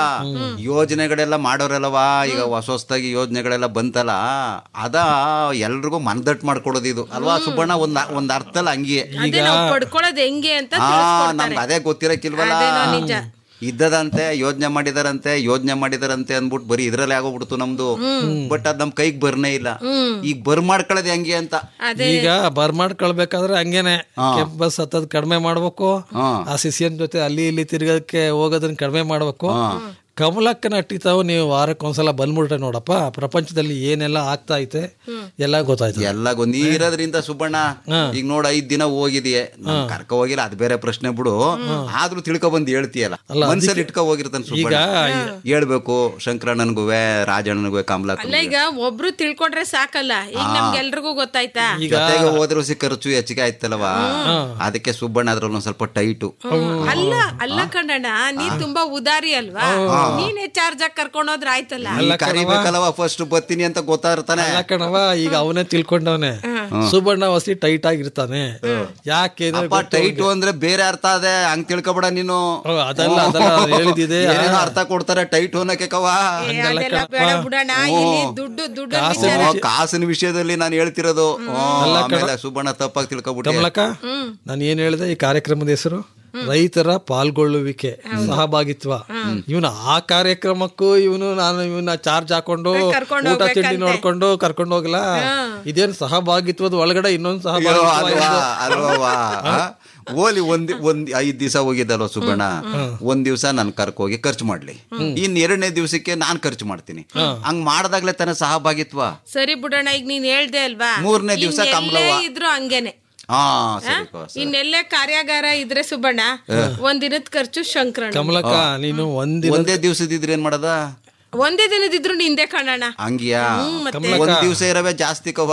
ಯೋಜನೆಗಳೆಲ್ಲ ಮಾಡೋರಲ್ಲವ ಈಗ ಹೊಸ ಹೊಸದಾಗಿ ಯೋಜನೆಗಳೆಲ್ಲ ಬಂತಲ್ಲ ಅದ ಎಲ್ರಿಗೂ ಮನದಟ್ಟು ಮಾಡ್ಕೊಡೋದು ಇದು ಅಲ್ವಾ ಸುಬ್ಬಣ್ಣ ಒಂದ್ ಒಂದ್ ಅರ್ಥದಲ್ಲಿ ಹಂಗೆ ಅದೇ ನಾವು ಪಡ್ಕೊಳ್ಳೋದು ಹೆಂಗೆ ಅಂತ ಹಾ ತಿಳಿಸ್ಕೊಡ್ತಾರೆ ನಮ್ಗೆ ಅದೇ ಗೊತ್ತಿರಕ್ಕಿಲ್ವಲ್ಲ ಅದೇನೋ ನಿಜ. ಇದ್ದದಂತೆ ಯೋಜನೆ ಮಾಡಿದಾರಂತೆ ಯೋಜನೆ ಮಾಡಿದಾರಂತೆ ಅಂದ್ಬಿಟ್ಟು ಬರೀ ಇದ್ರಲ್ಲೇ ಆಗೋಗ್ಬಿಡ್ತು ನಮ್ದು ಬಟ್ ಅದ್ ನಮ್ ಕೈಗೆ ಬರ್ನೇ ಇಲ್ಲ ಈಗ ಬರ್ ಮಾಡ್ಕೊಳ್ಳೋದು ಹೆಂಗೆ ಅಂತ ಈಗ ಬರ್ ಮಾಡ್ಕೊಳ್ಬೇಕಾದ್ರೆ ಹಂಗೇನೆ ಕೆಂಪ್ ಬಸ್ ಹತ್ತದ್ ಕಡಿಮೆ ಮಾಡ್ಬೇಕು ಆ ಸಿಸಿಯನ್ ಜೊತೆ ಅಲ್ಲಿ ಇಲ್ಲಿ ತಿರ್ಗೋದಕ್ಕೆ ಹೋಗೋದನ್ನ ಕಡಿಮೆ ಮಾಡ್ಬೇಕು ಕಮಲಕ್ಕನ ಅಟ್ಟಿತಾವು ನೀವು ವಾರಕ್ಕೊಂದ್ಸಲ ಬಂದ್ಬಿಟ್ರೆ ನೋಡಪ್ಪ ಪ್ರಪಂಚದಲ್ಲಿ ಏನೆಲ್ಲ ಆಗ್ತಾ ಐತೆ ಎಲ್ಲ ಗೊತ್ತಾಯ್ತು ಎಲ್ಲ ಗೊ- ನೀರದ್ರಿಂದ ಸುಬ್ಬಣ್ಣ ಈಗ ನೋಡ ಐದ್ ದಿನ ಹೋಗಿದೀಯ ನಮ್ ಕರ್ಕ ಹೋಗಿಲ್ಲ ಅದ್ ಬೇರೆ ಪ್ರಶ್ನೆ ಬಿಡು ಆದ್ರೂ ತಿಳ್ಕೊ ಬಂದ್ ಹೇಳ್ತೀಯಲ್ಲ ಮನ್ಸಲ್ಲಿ ಇಟ್ಕೊ ಹೋಗಿರ್ತಾನೆ ಸುಬ್ಬಣ್ಣ ಹೇಳ್ಬೇಕು ಶಂಕರಣ್ಣನ್ಗುವೆ ರಾಜಣ್ಣನ್ಗುವೆ ಕಮಲಕ್ಕ ಅಲ್ಲ ಈಗ ಒಬ್ರು ತಿಳ್ಕೊಂಡ್ರೆ ಸಾಕಲ್ಲ ಈಗ ನಮ್ಗೆಲ್ರಿಗೂ ಗೊತ್ತಾಯ್ತಾ ಜೊತೆಗೆ ಹೋದ್ರೆ ಸಿ ಖರ್ಚು ಹೆಚ್ಚಿಗೆ ಆಯ್ತಲ್ವಾ ಅದಕ್ಕೆ ಸುಬ್ಬಣ್ಣ ಅದ್ರಲ್ಲಿ ಒಂದ್ ಸ್ವಲ್ಪ ಟೈಟು ಅಲ್ಲ ಅಲ್ಲ ಕಣ್ಣಣ್ಣ ನೀ ತುಂಬಾ ಉದಾರಿ ಅಲ್ವಾ ನೀನೇ ಚಾರ್ಜ್ ಆಗಿ ಕರ್ಕೊಂಡೋದ್ರ ಆಯ್ತಲ್ಲ ಕರಿಬೇಕಲ್ವಾ ಫಸ್ಟ್ ಬರ್ತೀನಿ ಅಂತ ಗೊತ್ತಾಗಿರ್ತಾನೆ ಅಲ್ಲ ಕಣವ ಈಗ ಅವನೇ ತಿಳ್ಕೊಂಡವನೆ ಸುಬಣ್ಣ ವಸಿ ಟೈಟ್ ಆಗಿರ್ತಾನೆ ಯಾಕೆ ಅಂದ್ರೆ ಅಪ್ಪ ಟೈಟು ಅಂದ್ರೆ ಬೇರೆ ಅರ್ಥ ಅದೇ ಹಂಗ್ ತಿಳ್ಕೊಬೇಡ ನೀನು ಓ, ಅದಲ್ಲ ಅದಲ್ಲ ಹೇಳಿದಿದೆ ಏನೇನೋ ಅರ್ಥ ಕೊಡ್ತಾರೆ ಟೈಟ್ ಅನ್ನಕ್ಕೆ ಕವ ಏ, ಅದೆಲ್ಲ ಬೇಡ ಬಿಡೋಣ ಇಲ್ಲಿ ದುಡ್ಡು ದುಡ್ಡು ವಿಚಾರ ಹ್ಮ್, ಕಾಸಿನ ವಿಷಯದಲ್ಲಿ ನಾನು ಹೇಳ್ತಿರೋದು ಹ್ಮ್, ಆಮೇಲೆ ಸುಬ್ಬಣ್ಣ ತಪ್ಪಾಗಿ ತಿಳ್ಕೊಬಿಟ್ಟೆ ಕಮಲಕ್ಕ ನಾನು ಏನ್ ಹೇಳಿದೆ ಈ ಕಾರ್ಯಕ್ರಮದ ಹೆಸರು ರೈತರ ಪಾಲ್ಗೊಳ್ಳುವಿಕೆ ಸಹಭಾಗಿತ್ವ ಇವನು ಆ ಕಾರ್ಯಕ್ರಮಕ್ಕೂ ಇವನು ನಾನು ಇವನ್ನ ಚಾರ್ಜ್ ಹಾಕೊಂಡು ಕರ್ಕೊಂಡ್ ಊಟ ತಿಂಡಿ ನೋಡ್ಕೊಂಡು ಕರ್ಕೊಂಡು ಹೋಗ್ಲಾ ಇದೇನ್ ಸಹಭಾಗಿತ್ವದ ಒಳಗಡೆ ಇನ್ನೊಂದು ಅಯ್ಯೋ, ಸಹಭಾಗಿತ್ವ ಅಲ್ವಾ ಇದೆ. ಅಲ್ವಾ ಆ? ಓಲಿ ಒಂದ್ ಒಂದ್ ಐದ್ ದಿವಸ ಹೋಗಿದ್ದಲ್ವ ಸುಬ್ಬಣ್ಣ ಒಂದ್ ದಿವಸ ನನ್ ಕರ್ಕ ಹೋಗಿ ಖರ್ಚು ಮಾಡ್ಲಿ ಇನ್ ಎರಡನೇ ದಿವಸಕ್ಕೆ ನಾನ್ ಖರ್ಚು ಮಾಡ್ತೀನಿ ಹಂಗ್ ಮಾಡ್ದಾಗ್ಲೇ ತಾನೇ ಸಹಭಾಗಿತ್ವ ಸರಿ ಬಿಡೋಣ ಈಗ ನೀನ್ ಹೇಳ್ದೆ ಅಲ್ವಾ ಮೂರನೇ ದಿವ್ಸ ಇನ್ನೆಲ್ಲೇ ಕಮಲವ್ವ. ಇದ್ರು ಹಂಗೇನೆ ಹಾ ಸರಿ ಕವ, ಸರಿ. ಇನ್ನೆಲ್ಲೇ ಕಾರ್ಯಾಗಾರ ಇದ್ರೆ ಸುಬ್ಬಣ್ಣ ಒಂದ್ ದಿನದ ಖರ್ಚು ಶಂಕರಣ್ಣ ಕಮಲಕ್ಕ ನೀನು ಒಂದಿನ ಒಂದೇ ದಿವ್ಸದಿದ್ರೆ ಏನ್ ಮಾಡದ ಒಂದೇ ದಿನದಿದ್ರು ನಿಂದೆ ಕಣ್ಣಣ್ಣ ಹಂಗಿಯಾ ಮತ್ತೆ ಒಂದ್ ದಿವ್ಸ ಇರವೆ ಜಾಸ್ತಿ ಕವ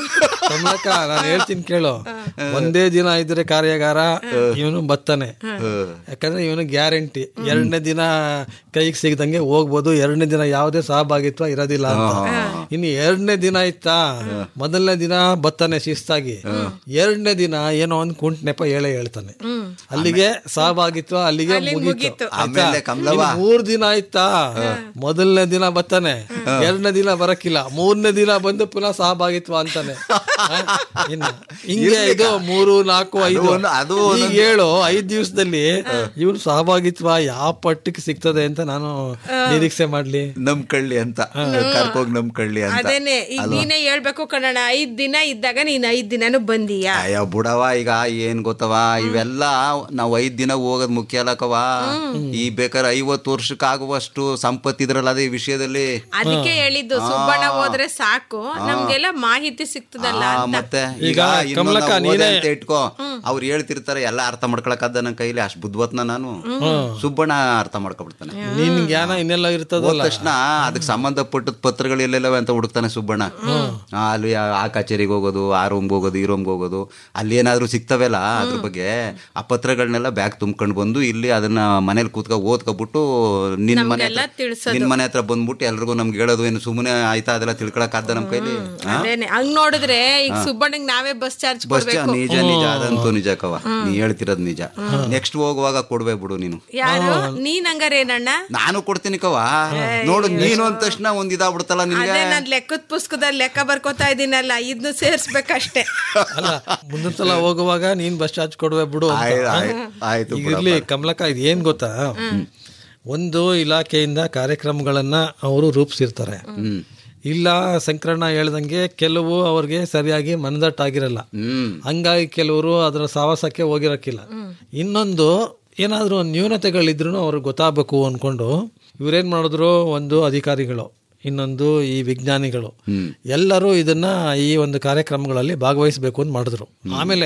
ಕಮಲಕ್ಕ ನಾನು ಹೇಳ್ತೀನಿ ಕೇಳು ಒಂದೇ ದಿನ ಇದ್ರೆ ಕಾರ್ಯಾಗಾರ ಇವನು ಬತ್ತಾನೆ ಯಾಕಂದ್ರೆ ಇವನು ಗ್ಯಾರಂಟಿ ಎರಡನೇ ದಿನ ಕೈಗೆ ಸಿಗದಂಗೆ ಹೋಗ್ಬೋದು ಎರಡನೇ ದಿನ ಯಾವುದೇ ಸಹಭಾಗಿತ್ವ ಇರೋದಿಲ್ಲ ಅಂತ ಇನ್ನು ಎರಡನೇ ದಿನ ಇತ್ತಾ ಮೊದಲನೇ ದಿನ ಬತ್ತಾನೆ ಶಿಸ್ತಾಗಿ ಎರಡನೇ ದಿನ ಏನೋ ಒಂದು ಕುಂಟ್ ನೆಪ ಹೇಳೇ ಹೇಳ್ತಾನೆ ಅಲ್ಲಿಗೆ ಸಹಭಾಗಿತ್ವ ಅಲ್ಲಿಗೆ ಮುಗೀತು ಆಯ್ತಾ? ಆಮೇಲೆ ಕಮಲವ್ವ. ಇನ್ನು ಮೂರ್ ದಿನ ಆಯ್ತಾ ಮೊದಲನೇ ದಿನ ಬರ್ತಾನೆ ಎರಡನೇ ದಿನ ಬರಕ್ಕಿಲ್ಲ ಮೂರನೇ ದಿನ ಬಂದು ಪುನಃ ಸಹಭಾಗಿತ್ವ ಅಂತಾನೆ ಇನ್ನ ಹಿಂಗೆ ಇದು ಮೂರು ನಾಲ್ಕು ಐದು ಒಂದು- ಅದು ಈಗ ಹೇಳು ಐದ್ ದಿವಸದಲ್ಲಿ ಇವ್ರು ಸಹಭಾಗಿತ್ವ ಯಾವ ಪಟ್ಟಕ್ಕೆ ಸಿಗ್ತದೆ ಅಂತ ನಾನು ನಿರೀಕ್ಷೆ ಮಾಡ್ಲಿ ನಮ್ ಕಳ್ಳಿ ಅಂತ ಕರ್ಕೋಗ್ ನಮ್ ಕಳ್ಳಿ ಅಂತ ಅದೇನೆ ಈಗ ನೀನೇ ಹೇಳ್ಬೇಕು ಕಣಣ್ಣ ಐದ್ ದಿನ ಇದ್ದಾಗ ನೀನ್ ಐದ್ ದಿನಾನು ಬಂದೀಯಾ ಅಯ್ಯೋ ಬುಡವ ಈಗ ಏನ್ ಗೊತ್ತವ ಇವೆಲ್ಲ ನಾವ್ ಐದ್ ದಿನ ಹೋಗೋದ್ ಮುಖ್ಯ ಅಲ್ಲಕವ ಈ ಬೇಕಾದ್ರೆ ಐವತ್ತು ವರ್ಷಕ್ಕೆ ಆಗುವಷ್ಟು ಸಂಪತ್ತು ಇದ್ರಲ್ಲ ಅದೇ ವಿಷಯದಲ್ಲಿ ಅದಕ್ಕೆ ಹೇಳಿದ್ದು ಸುಬ್ಬಣ್ಣ ಹೋದ್ರೆ ಸಾಕು ನಮ್ಗೆಲ್ಲ ಮಾಹಿತಿ ಸಿಗ್ತದಲ್ಲ ಆ, ಅಂತ ಮತ್ತೆ ಈಗ ಈಗ ಇನ್ನೊಂದ್ ಕಮಲಕ್ಕ ನಾವ್ ಹೋದೆ ನೀನೇ- ಅಂತ ಇಟ್ಕೋ ಅವ್ರು ಹೇಳ್ತಿರ್ತಾರೆ ಎಲ್ಲ ಅರ್ಥ ಮಾಡ್ಕೊಳಕದ್ದ ನನ್ನ ಕೈಲಿ ಅಷ್ಟ್ ಬುದ್ಧವತ್ನ ನಾನು ಸುಬ್ಬಣ್ಣ ಅರ್ಥ ಮಾಡ್ಕೊಬಿಡ್ತಾನೆ ನಿನ್ ಜ್ಞಾನ ಇನ್ನೆಲ್ಲ ಹೋದ ಇರ್ತದಲ್ಲ ತಕ್ಷಣ ಅದಕ್ಕೆ ಸಂಬಂಧಪಟ್ಟದ ಪತ್ರಗಳು ಎಲ್ಲೆಲ್ಲವೆ ಅಂತ ಹುಡುಕ್ತಾನೆ ಸುಬ್ಬಣ್ಣ ಆ, ಅಲ್ಲಿ ಆ- ಆ ಕಚೇರಿಗೆ ಹೋಗೋದು ಆ ರೂಮ್ಗೆ ಹೋಗೋದು ಈ ರೂಮ್ಗೆ ಹೋಗೋದು ಅಲ್ಲಿ ಏನಾದ್ರು ಸಿಗ್ತವೆಲ್ಲ ಅದ್ರ ಬಗ್ಗೆ ಆ ಪತ್ರಗಳನ್ನೆಲ್ಲ ಬ್ಯಾಗ್ ತುಂಬ್ಕೊಂಡು ಬಂದು ಇಲ್ಲಿ ಅದನ್ನ ಮನೇಲಿ ಕೂತ್ಕೊ ಓದ್ಕೊಬಿಟ್ಟು ನಿನ್ ಮನೆ ನಮ್ಗೆಲ್ಲ ಹತ್ರ ತಿಳ್ಸೋದು. ನಿನ್ ಮನೆ ಹತ್ರ ಬಂದ್ಬಿಟ್ಟು ಎಲ್ರಿಗೂ ನಮ್ಗೆ ಹೇಳೋದು ಏನು ಸುಮ್ಮನೆ ಆಯ್ತಾ ಅದೆಲ್ಲ ತಿಳ್ಕೊಳಕ್ಕಾದ ನಮ್ ಕೈಲಿ ಆ? ಅದೇನೆ ಹಂಗ್ ನೋಡಿದ್ರೆ ಈಗ ಸುಬ್ಬಣ್ಣಗ್ ನಾವೇ ಬಸ್ ಚಾರ್ಜ್ ಬಸ್ ಕೊಡ್ಬೇಕು ನಿಜ ನಿಜ ಅದಂತೂ ನಿಜ ಕವ ನೀ ಹೇಳ್ತಿರೋದ್ ನಿಜ ನೆಕ್ಸ್ಟ್ ಹೋಗುವಾಗ ಕೊಡ್ಬೇ ಬಿಡು ನೀನು ಯಾರು ನೀನ್ ಹಂಗಾರೇನಣ್ಣ ನಾನು ಕೊಡ್ತೀನಿ ಕವ ನೋಡು ನೀನು ಅಂದ ತಕ್ಷಣ ಒಂದ್ ಇದಾಗ್ಬಿಡ್ತಲ್ಲ ನಿನ್ಗೆ ಅದೇ ನಾನ್ ಲೆಕ್ಕದ ಪುಸ್ತಕದಲ್ಲಿ ಲೆಕ್ಕ ಬರ್ಕೋತಾ ಇದೀನಲ್ಲ ಇದನ್ನು ಸೇರ್ಸ್ಬೇಕಷ್ಟೇ ಅಲ್ಲ ಮುಂದಿನ ಸಲ ಹೋಗುವಾಗ ನೀನ್ ಬಸ್ ಚಾರ್ಜ್ ಕೊಡುವೆ ಬಿಡು ಅಂತ. ಆಯ್ತು, ಆಯ್ತು, ಆಯ್ತು ಈಗ ಇರ್ಲಿ ಕಮಲಕ್ಕ ಇದು ಏನ್ ಗೊತ್ತಾ ಒಂದು ಇಲಾಖೆಯಿಂದ ಕಾರ್ಯಕ್ರಮಗಳನ್ನ ಅವರು ರೂಪಿಸಿರ್ತಾರೆ ಇಲ್ಲ ಸಂಕರಣ ಹೇಳ್ದಂಗೆ ಕೆಲವು ಅವ್ರಿಗೆ ಸರಿಯಾಗಿ ಮನದಟ್ಟಾಗಿರಲ್ಲ ಹ್ಮ್ ಹಂಗಾಗಿ ಕೆಲವರು ಅದರ ಸಾಹಸಕ್ಕೆ ಹೋಗಿರಕ್ಕಿಲ್ಲ ಇನ್ನೊಂದು ಏನಾದರೂ ನ್ಯೂನತೆಗಳಿದ್ರು ಅವ್ರಿಗೆ ಗೊತ್ತಾಗಬೇಕು ಅನ್ಕೊಂಡು ಇವ್ರೇನ್ ಮಾಡಿದ್ರು ಒಂದು ಅಧಿಕಾರಿಗಳು ಇನ್ನೊಂದು ಈ ವಿಜ್ಞಾನಿಗಳು ಎಲ್ಲರೂ ಇದನ್ನ ಈ ಒಂದು ಕಾರ್ಯಕ್ರಮಗಳಲ್ಲಿ ಭಾಗವಹಿಸಬೇಕು ಅಂತ ಮಾಡಿದ್ರು ಆಮೇಲೆ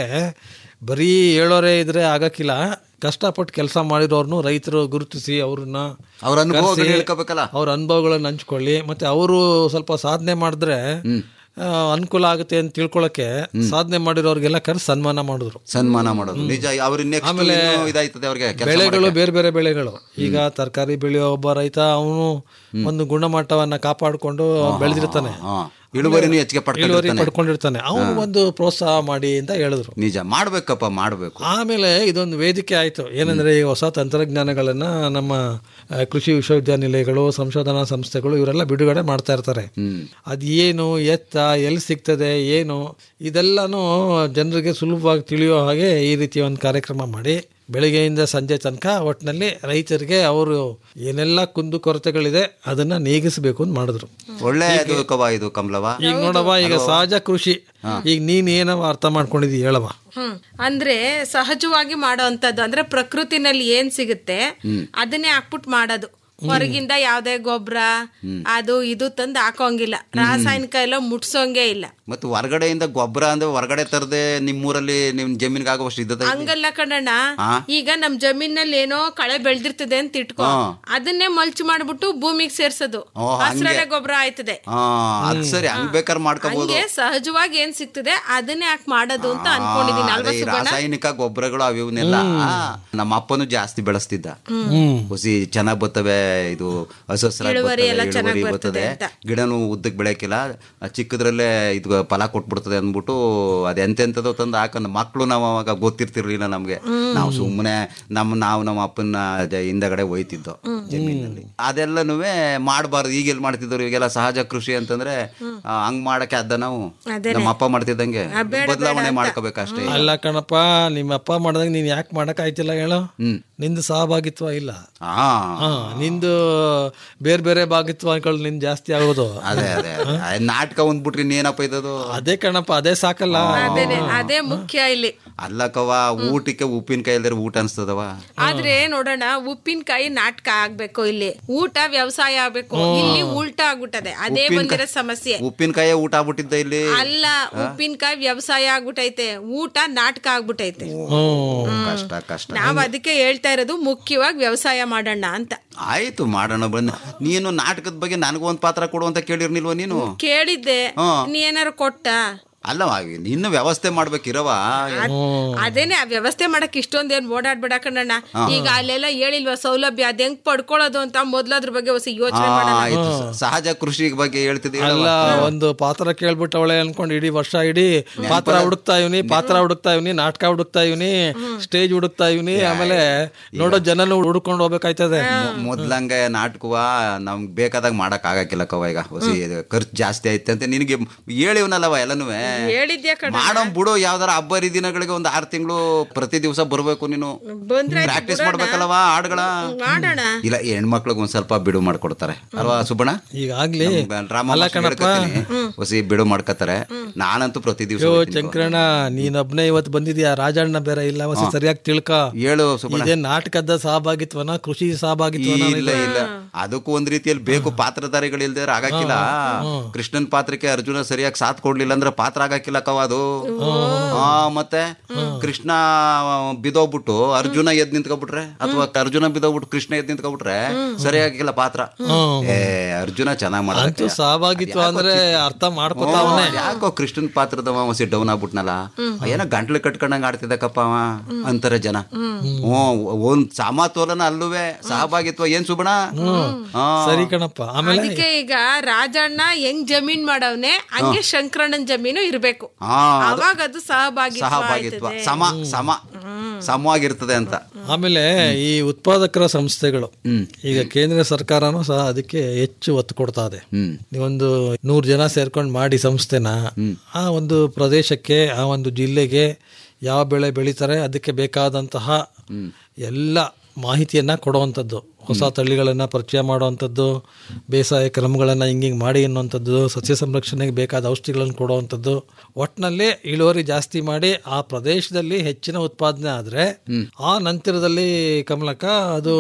ಬರೀ ಹೇಳೋರೇ ಇದ್ರೆ ಆಗಕ್ಕಿಲ್ಲ ಕಷ್ಟಪಟ್ಟು ಕೆಲಸ ಮಾಡಿರೋರ್ನು ರೈತರು ಗುರುತಿಸಿ ಅವ್ರನ್ನ ಅವ್ರ ಅನುಭವಗಳು ಕರ್ಸಿ, ಹೇಳ್ಕೊಬೇಕಲ್ಲ ಅವ್ರ ಅನುಭವಗಳನ್ನ ಹಂಚ್ಕೊಳ್ಳಿ ಮತ್ತೆ ಅವರು ಸ್ವಲ್ಪ ಸಾಧನೆ ಮಾಡಿದ್ರೆ ಆ, ಅನುಕೂಲ ಆಗುತ್ತೆ ಅಂತ ತಿಳ್ಕೊಳಕ್ಕೆ ಸಾಧನೆ ಮಾಡಿರೋರ್ಗೆಲ್ಲ ಕರೆಸಿ ಸನ್ಮಾನ ಮಾಡಿದ್ರು ಸನ್ಮಾನ ಮಾಡೋದು ನಿಜ ಅವ್ರ ನೆಕ್ಸ್ಟ್ ಇದಾಯ್ತದೆ ಅವ್ರಿಗೆ ಕೆಲ್ಸ ಬೆಳೆಗಳು ಬೇರೆ ಬೇರೆ ಬೆಳೆಗಳು ಈಗ ತರಕಾರಿ ಬೆಳೆಯೋ ಒಬ್ಬ ರೈತ ಅವನು ಒಂದು ಗುಣಮಟ್ಟವನ್ನ ಕಾಪಾಡಿಕೊಂಡು ಬೆಳೆದಿರ್ತಾನೆ ಹಾ ಇಳುವರಿನೂ ಹೆಚ್ಚಿಗೆ ಇಳುವರಿ ಪಡ್ಕೊಂಡಿರ್ತಾನೆ ಪಡ್ಕೊಂಡಿರ್ತಾನೆ ಅವನು ಒಂದು ಪ್ರೋತ್ಸಾಹ ಮಾಡಿ ಅಂತ ಹೇಳಿದ್ರು ನಿಜ ಮಾಡ್ಬೇಕಪ್ಪ ಮಾಡ್ಬೇಕು ಆಮೇಲೆ ಇದೊಂದು ವೇದಿಕೆ ಆಯಿತು ಏನಂದ್ರೆ ಈ ಹೊಸ ತಂತ್ರಜ್ಞಾನಗಳನ್ನ ನಮ್ಮ ಆ, ಕೃಷಿ ವಿಶ್ವವಿದ್ಯಾನಿಲಯಗಳು ಸಂಶೋಧನಾ ಸಂಸ್ಥೆಗಳು ಇವರೆಲ್ಲ ಬಿಡುಗಡೆ ಮಾಡ್ತಾ ಇರ್ತಾರೆ ಅದು ಏನು ಎತ್ತ ಎಲ್ಲಿ ಸಿಗ್ತದೆ ಏನು ಇದೆಲ್ಲನೂ ಜನರಿಗೆ ಸುಲಭವಾಗಿ ತಿಳಿಯೋ ಹಾಗೆ ಈ ರೀತಿಯ ಒಂದು ಕಾರ್ಯಕ್ರಮ ಮಾಡಿ ಬೆಳಿಗ್ಗೆಯಿಂದ ಸಂಜೆ ತನಕ ಒಟ್ಟಿನಲ್ಲಿ ರೈತರಿಗೆ ಅವರು ಏನೆಲ್ಲ ಕುಂದು ಕೊರತೆಗಳಿದೆ ಅದನ್ನ ನೀಗಿಸಬೇಕು ಅಂತ ಮಾಡಿದ್ರು ಒಳ್ಳೆಯದು ಕವ ಇದು ಕಮಲವ ಈಗ ನೋಡವ ಈಗ ಸಹಜ ಕೃಷಿ ಈಗ ನೀನ್ ಏನವ ಅರ್ಥ ಮಾಡ್ಕೊಂಡಿದೀಯ ಹೇಳವ ಹ್ಮ್ ಅಂದ್ರೆ ಸಹಜವಾಗಿ ಮಾಡೋ ಅಂತದ್ದು ಅಂದ್ರೆ ಪ್ರಕೃತಿನಲ್ಲಿ ಏನ್ ಸಿಗುತ್ತೆ ಅದನ್ನೇ ಹಾಕ್ಬಿಟ್ಟು ಮಾಡೋದು ಹೊರಗಿಂದ ಯಾವ್ದೇ ಗೊಬ್ಬರ ಅದು ಇದು ತಂದು ಹಾಕೋಂಗಿಲ್ಲ ರಾಸಾಯನಿಕ ಎಲ್ಲ ಮುಟ್ಸೋಂಗೇ ಇಲ್ಲ ಮತ್ತು ಹೊರಗಡೆಯಿಂದ ಗೊಬ್ಬರ ಅಂದ್ರೆ ಹೊರಗಡೆ ತರದೆ ನಿಮ್ಮೂರಲ್ಲಿ ನಿಮ್ ಜಮೀನ್ಗೆ ಆಗುವಷ್ಟು ಇದ್ದದ ಹಂಗಲ್ಲ ಕಣಣ್ಣ ಈಗ ನಮ್ ಜಮೀನಲ್ಲಿ ಏನೋ ಕಳೆ ಬೆಳ್ದಿರ್ತದೆ ಅಂತ ಇಟ್ಕೋ ಅದನ್ನೇ ಮಲ್ಚ್ ಮಾಡ್ಬಿಟ್ಟು ಭೂಮಿಗೆ ಸೇರ್ಸೋದು ಓ, ಹಂಗೆ. ಹಸ್ರನೆ ಗೊಬ್ಬರ ಆಯ್ತದೆ ಹಾ ಅದ್ ಸರಿ ಹಂಗ್ ಬೇಕಾದ್ರೆ ಮಾಡ್ಕೋಬಹುದು ಹಂಗೆ ಸಹಜವಾಗಿ ಏನ್ ಸಿಗ್ತದೆ ಅದನ್ನೇ ಯಾಕೆ ಮಾಡೋದು ಅಂತ ಅನ್ಕೊಂಡಿದೀನಿ ಅಲ್ವಾ ಅದೇ ಈ ಸುಬ್ಬಣ್ಣ ರಾಸಾಯನಿಕ ಗೊಬ್ಬರಗಳು ಅವು ಇವನ್ನೆಲ್ಲ ನಮ್ಮ ಅಪ್ಪನು ಜಾಸ್ತಿ ಬೆಳೆಸ್ತಿದ್ದ ಹುಸಿ ಚೆನ್ನಾಗ್ ಬರ್ತವೆ ಇದು ಹಸಸ್ರಾಗಿ ಇಳುವರಿ ಬರ್ತವೆ, ಎಲ್ಲ ಇಳುವರಿ ಚೆನ್ನಾಗ್ ಬರ್ತದೆ ಬರ್ತದೆ ಅಂತ. ಗಿಡನು ಉದ್ದಕ್ ಬೆಳೆಕಿಲ್ಲ ಆ ಚಿಕ್ಕದ್ರಲ್ಲೇ ಇದು ಫಲ ಕೊಟ್ಬಿಡ್ತದೆ ಅಂದ್ಬಿಟ್ಟು ಅದ್ ಎಂತೆಂತದೋ ತಂದು ಹಾಕೊಂಡು ಮಕ್ಕಳು ನಾವು ಅವಾಗ ಗೊತ್ತಿರ್ತಿರ್ಲಿಲ್ಲ ನಮ್ಗೆ ನಾವು ಸುಮ್ಮನೆ ನಮ್ಮ ನಾವು ನಮ್ಮ ಅಪ್ಪನ ಜ- ಹಿಂದಗಡೆ ಹೋಯ್ತಿದ್ದೋ ಜಮೀನಲ್ಲಿ ಅದೆಲ್ಲನೂ ಮಾಡಬಾರ್ದು ಈಗೆಲ್ಲ ಮಾಡ್ತಿದ್ರು ಈಗೆಲ್ಲ ಸಹಜ ಕೃಷಿ ಅಂತಂದ್ರೆ ಆ, ಹಂಗ್ ಮಾಡಕ್ಕೆ ಅದ್ದ ನಾವು ನಮ್ಮ ಅಪ್ಪ ಮಾಡ್ತಿದ್ದಂಗೆ ಬದಲಾವಣೆ ಮಾಡ್ಕೋಬೇಕಷ್ಟೇ ಅಲ್ಲ ಕಣಪ್ಪ ನಿಮ್ಮ ಅಪ್ಪ ಮಾಡ್ದಂಗೆ ನೀನ್ ಯಾಕೆ ಮಾಡಕ್ ಆಯ್ತಿಲ್ಲ ಹೇಳೋ ನಿಂದು ಸಹಭಾಗಿತ್ವ ಇಲ್ಲ ಹಾ ಹಾ ನಿಂದು ಬೇರೆ ಬೇರೆ ಭಾಗಿತ್ವ ಅನ್ಕೊಳ್ಳಿ ನಿನ್ ಜಾಸ್ತಿ ಆಗೋದು ಅದೇ ಅದೇ ಅದೇ. ಆ ನಾಟಕ ಒಂದ್ಬಿಟ್ರಿ ಇನ್ನೇನಪ್ಪ ಇದ್ದದು ಅದೇ ಕಣಪ್ಪ ಅದೇ ಸಾಕಲ್ಲ ಅದೇನೆ ಅದೇ ಮುಖ್ಯ ಇಲ್ಲಿ ಅಲ್ಲಕ್ಕವ ಊಟಕ್ಕೆ ಉಪ್ಪಿನಕಾಯಿ ಇಲ್ದರೆ ಊಟ ಅನ್ಸ್ತದವ ಆದ್ರೆ ನೋಡೋಣ ಉಪ್ಪಿನಕಾಯಿ ನಾಟಕ ಆಗ್ಬೇಕು ಇಲ್ಲಿ ಊಟ ವ್ಯವಸಾಯ ಆಗ್ಬೇಕು ಇಲ್ಲಿ ಉಲ್ಟಾ ಆಗ್ಬಿಟ್ಟದೆ ಅದೇ ಬಂದಿರೋ ಸಮಸ್ಯೆ ಉಪ್ಪಿನಕಾಯಿ ಊಟ ಆಗ್ಬಿಟ್ಟಿದ್ದ ಇಲ್ಲಿ ಅಲ್ಲ ಉಪ್ಪಿನಕಾಯಿ ವ್ಯವಸಾಯ ಆಗ್ಬಿಟ್ಟೈತೆ ಊಟ ನಾಟಕ ಆಗ್ಬಿಟ್ಟೈತೆ ಕಷ್ಟ ಕಷ್ಟ ನಾವ್ ಅದಕ್ಕೆ ಹೇಳ್ತಾ ಇರೋದು ಮುಖ್ಯವಾಗಿ ವ್ಯವಸಾಯ ಮಾಡೋಣ ಅಂತ ಆಯ್ತು ಮಾಡೋಣ ಬಂದ್ ನೀನು ನಾಟಕದ ಬಗ್ಗೆ ನನಗೂ ಒಂದ್ ಪಾತ್ರ ಕೊಡು ಅಂತ ಕೇಳಿರ್ನಿಲ್ವ ನೀನು ಕೇಳಿದ್ದೆ ನೀ ಏನಾರು ಕೊಟ್ಟ ಅಲ್ಲವ ಇನ್ನು ವ್ಯವಸ್ಥೆ ಮಾಡ್ಬೇಕಿರವ ಅದೇನೆ ಆ ವ್ಯವಸ್ಥೆ ಮಾಡಕ್ ಇಷ್ಟೊಂದೇನ್ ಓಡಾಡ್ಬೇಡ ಕಣ್ಣಣ್ಣ ಈಗ ಅಲ್ಲೆಲ್ಲ ಹೇಳಿಲ್ವಾ ಸೌಲಭ್ಯ ಅದ್ ಹೆಂಗ್ ಪಡ್ಕೊಳ್ಳೋದು ಅಂತ ಮೊದ್ಲು ಅದ್ರ ಬಗ್ಗೆ ಹೊಸ ಯೋಚನೆ ಮಾಡೋಣ ಆಯ್ತು ಸಹಜ ಕೃಷಿ ಬಗ್ಗೆ ಹೇಳ್ತಿದ್ದೀವಿ ಅಲ್ಲ ಒಂದು ಪಾತ್ರ ಕೇಳ್ಬಿಟ್ಟವಳೆ ಅನ್ಕೊಂಡು ಇಡೀ ವರ್ಷ ಇಡೀ ಪಾತ್ರ ಹುಡುಕ್ತಾ ಇವನಿ ಪಾತ್ರ ಹುಡುಕ್ತಾ ಇವನಿ ನಾಟಕ ಹುಡುಕ್ತಾ ಇವನಿ ಸ್ಟೇಜ್ ಹುಡುಕ್ತಾ ಇವನಿ ಆಮೇಲೆ ನೋಡೋ ಜನನು ಹುಡ್ಕೊಂಡು ಹೋಗ್ಬೇಕಾಯ್ತದೆ ಮೊದ್ಲಂಗೆ ನಾಟಕವ ನಮ್ಗೆ ಬೇಕಾದಾಗ ಮಾಡಕ್ ಆಗಕ್ಕಿಲ್ಲ ಕವ ಈಗ ಹೊಸಿ ಖರ್ಚು ಜಾಸ್ತಿ ಐತೆ ಅಂತ ನಿನಗೆ ಹೇಳಿವ್ನಲ್ಲವ ಎಲ್ಲನೂ ಹೇಳಿದ್ಯಾ ಕಣ ಮಾಡೋನ್ ಬಿಡು ಯಾವ್ದಾರ ಹಬ್ಬ ಹರಿದಿನಗಳಿಗೆ ಒಂದ್ ಆರ್ ತಿಂಗಳು ಪ್ರತಿ ದಿವಸ ಬರ್ಬೇಕು ನೀನು ಬಂದ್ರೆ ಆಯ್ತು, ಪ್ರಾಕ್ಟೀಸ್ ಬಿಡೋಣ. ಮಾಡ್ಬೇಕಲ್ವ ಹಾಡ್ಗಳ ಮಾಡೋಣ ಇಲ್ಲ ಹೆಣ್ಮಕ್ಳಿಗೆ ಒಂದ್ ಸ್ವಲ್ಪ ಬಿಡು ಮಾಡ್ಕೊಡ್ತಾರೆ ಅಲ್ವಾ ಸುಬ್ಬಣ್ಣ ಈಗಾಗ್ಲಿ ಡ್ರಾಮಾ ಅಲ್ಲ ಕಣಪ್ಪ ಹೊಸಿ ಬಿಡು ಮಾಡ್ಕೊತಾರೆ ನಾನಂತೂ ಪ್ರತಿ ದಿವಸ ಅಯ್ಯೋ ಚಂಕ್ರಣ್ಣ ನೀನೊಬ್ನೇ ಇವತ್ತು ಬಂದಿದ್ಯಾ ರಾಜಣ್ಣ ಬೇರೆ ಇಲ್ಲ ಹೊಸ ಸರಿಯಾಗಿ ತಿಳ್ಕ ಹೇಳು ಸುಬ್ಬಣ್ಣ ಇದೇ ನಾಟಕದ ಸಹಭಾಗಿತ್ವನ ಕೃಷಿ ಸಹಭಾಗಿತ್ವನ ಇಲ್ಲ ಇಲ್ಲ ಅದಕ್ಕೂ ಒಂದ್ ರೀತಿಯಲ್ಲಿ ಬೇಕು ಪಾತ್ರಧಾರಿಗಳಿಲ್ದೇ ಆಗಕ್ಕಿಲ್ಲ ಕೃಷ್ಣನ್ ಪಾತ್ರಕ್ಕೆ ಅರ್ಜುನ ಸರಿಯಾಗಿ ಸಾಥ್ ಕೊಡ್ಲಿಲ್ಲ ಅಂದ್ರೆ ಪಾತ್ರ ಆಗಕ್ಕಿಲ್ಲ ಕವ ಅದು ಹಾ ಮತ್ತೆ ಕೃಷ್ಣ ಬಿದೋಗ್ಬಿಟ್ಟು ಅರ್ಜುನ ಎದ್ ನಿಂತ್ಕೊಬಿಟ್ರೆ ಅಥವಾ ಅರ್ಜುನ ಬಿದೋಗ್ಬಿಟ್ಟು ಕೃಷ್ಣ ಎದ್ ನಿಂತ್ಕೊಬಿಟ್ರೆ ಸರಿಯಾಗಿಲ್ಲ ಪಾತ್ರ ಏ ಅರ್ಜುನ ಚೆನ್ನಾಗ್ ಮಾಡ ಅಂತೂ ಸಹಭಾಗಿತ್ವ ಅಂದ್ರೆ ಅರ್ಥ ಮಾಡ್ಕೊತಾವನೆ ಯಾಕೋ ಕೃಷ್ಣನ್ ಪಾತ್ರದ ಮಸಿ ಡೌನ್ ಆಗ್ಬಿಟ್ನಲ್ಲ ಏನೋ ಗಂಟ್ಲು ಕಟ್ಕೊಂಡಂಗ ಆಡ್ತಿದ್ದಕ್ಕಪ್ಪ ಅವ ಅಂತಾರೆ ಜನ ಹ್ಮ್ ಒಂದ್ ಸಮತೋಲನ ಅಲ್ಲುವೆ ಸಹಭಾಗಿತ್ವ ಏನ್ ಸುಬಣ ಹಾ ಸರಿ ಕಣಪ್ಪ ಆಮೇಲೆ ಅದಕ್ಕೆ ಈಗ ರಾಜಣ್ಣ ಹೆಂಗ್ ಜಮೀನ್ ಮಾಡವ್ನೆ ಹಂಗೆ ಶಂಕರಣ್ಣನ್ ಜಮೀನು ಇರ್ಬೇಕು ಹಾ ಅವಾಗ ಅದು ಸಹಭಾಗಿತ್ವ ಸಹಭಾಗಿತ್ವ ಆಯ್ತದೆ. ಸಮ ಸಮ ಸಮವಾಗಿರ್ತದೆ ಅಂತ ಆಮೇಲೆ ಈ ಉತ್ಪಾದಕರ ಸಂಸ್ಥೆಗಳು ಈಗ ಕೇಂದ್ರ ಸರ್ಕಾರನೂ ಸಹ ಅದಕ್ಕೆ ಹೆಚ್ಚು ಒತ್ತು ಕೊಡ್ತಾ ಇದೆ ಒಂದು ನೂರು ಜನ ಸೇರ್ಕೊಂಡು ಮಾಡಿ ಸಂಸ್ಥೆನ ಆ ಒಂದು ಪ್ರದೇಶಕ್ಕೆ ಆ ಒಂದು ಜಿಲ್ಲೆಗೆ ಯಾವ ಬೆಳೆ ಬೆಳೀತಾರೆ ಅದಕ್ಕೆ ಬೇಕಾದಂತಹ ಎಲ್ಲ ಮಾಹಿತಿಯನ್ನ ಕೊಡುವಂಥದ್ದು ಹೊಸ ತಳಿಗಳನ್ನ ಪರಿಚಯ ಮಾಡುವಂಥದ್ದು ಬೇಸಾಯ ಕ್ರಮಗಳನ್ನು ಹಿಂಗಿಂಗ್ ಮಾಡಿ ಅನ್ನುವಂಥದ್ದು ಸಸ್ಯ ಸಂರಕ್ಷಣೆಗೆ ಬೇಕಾದ ಔಷಧಿಗಳನ್ನು ಕೊಡುವಂಥದ್ದು ಒಟ್ಟಿನಲ್ಲಿ ಇಳುವರಿ ಜಾಸ್ತಿ ಮಾಡಿ ಆ ಪ್ರದೇಶದಲ್ಲಿ ಹೆಚ್ಚಿನ ಉತ್ಪಾದನೆ ಆದರೆ ಆ ನಂತರದಲ್ಲಿ ಕಮಲಕ ಅದು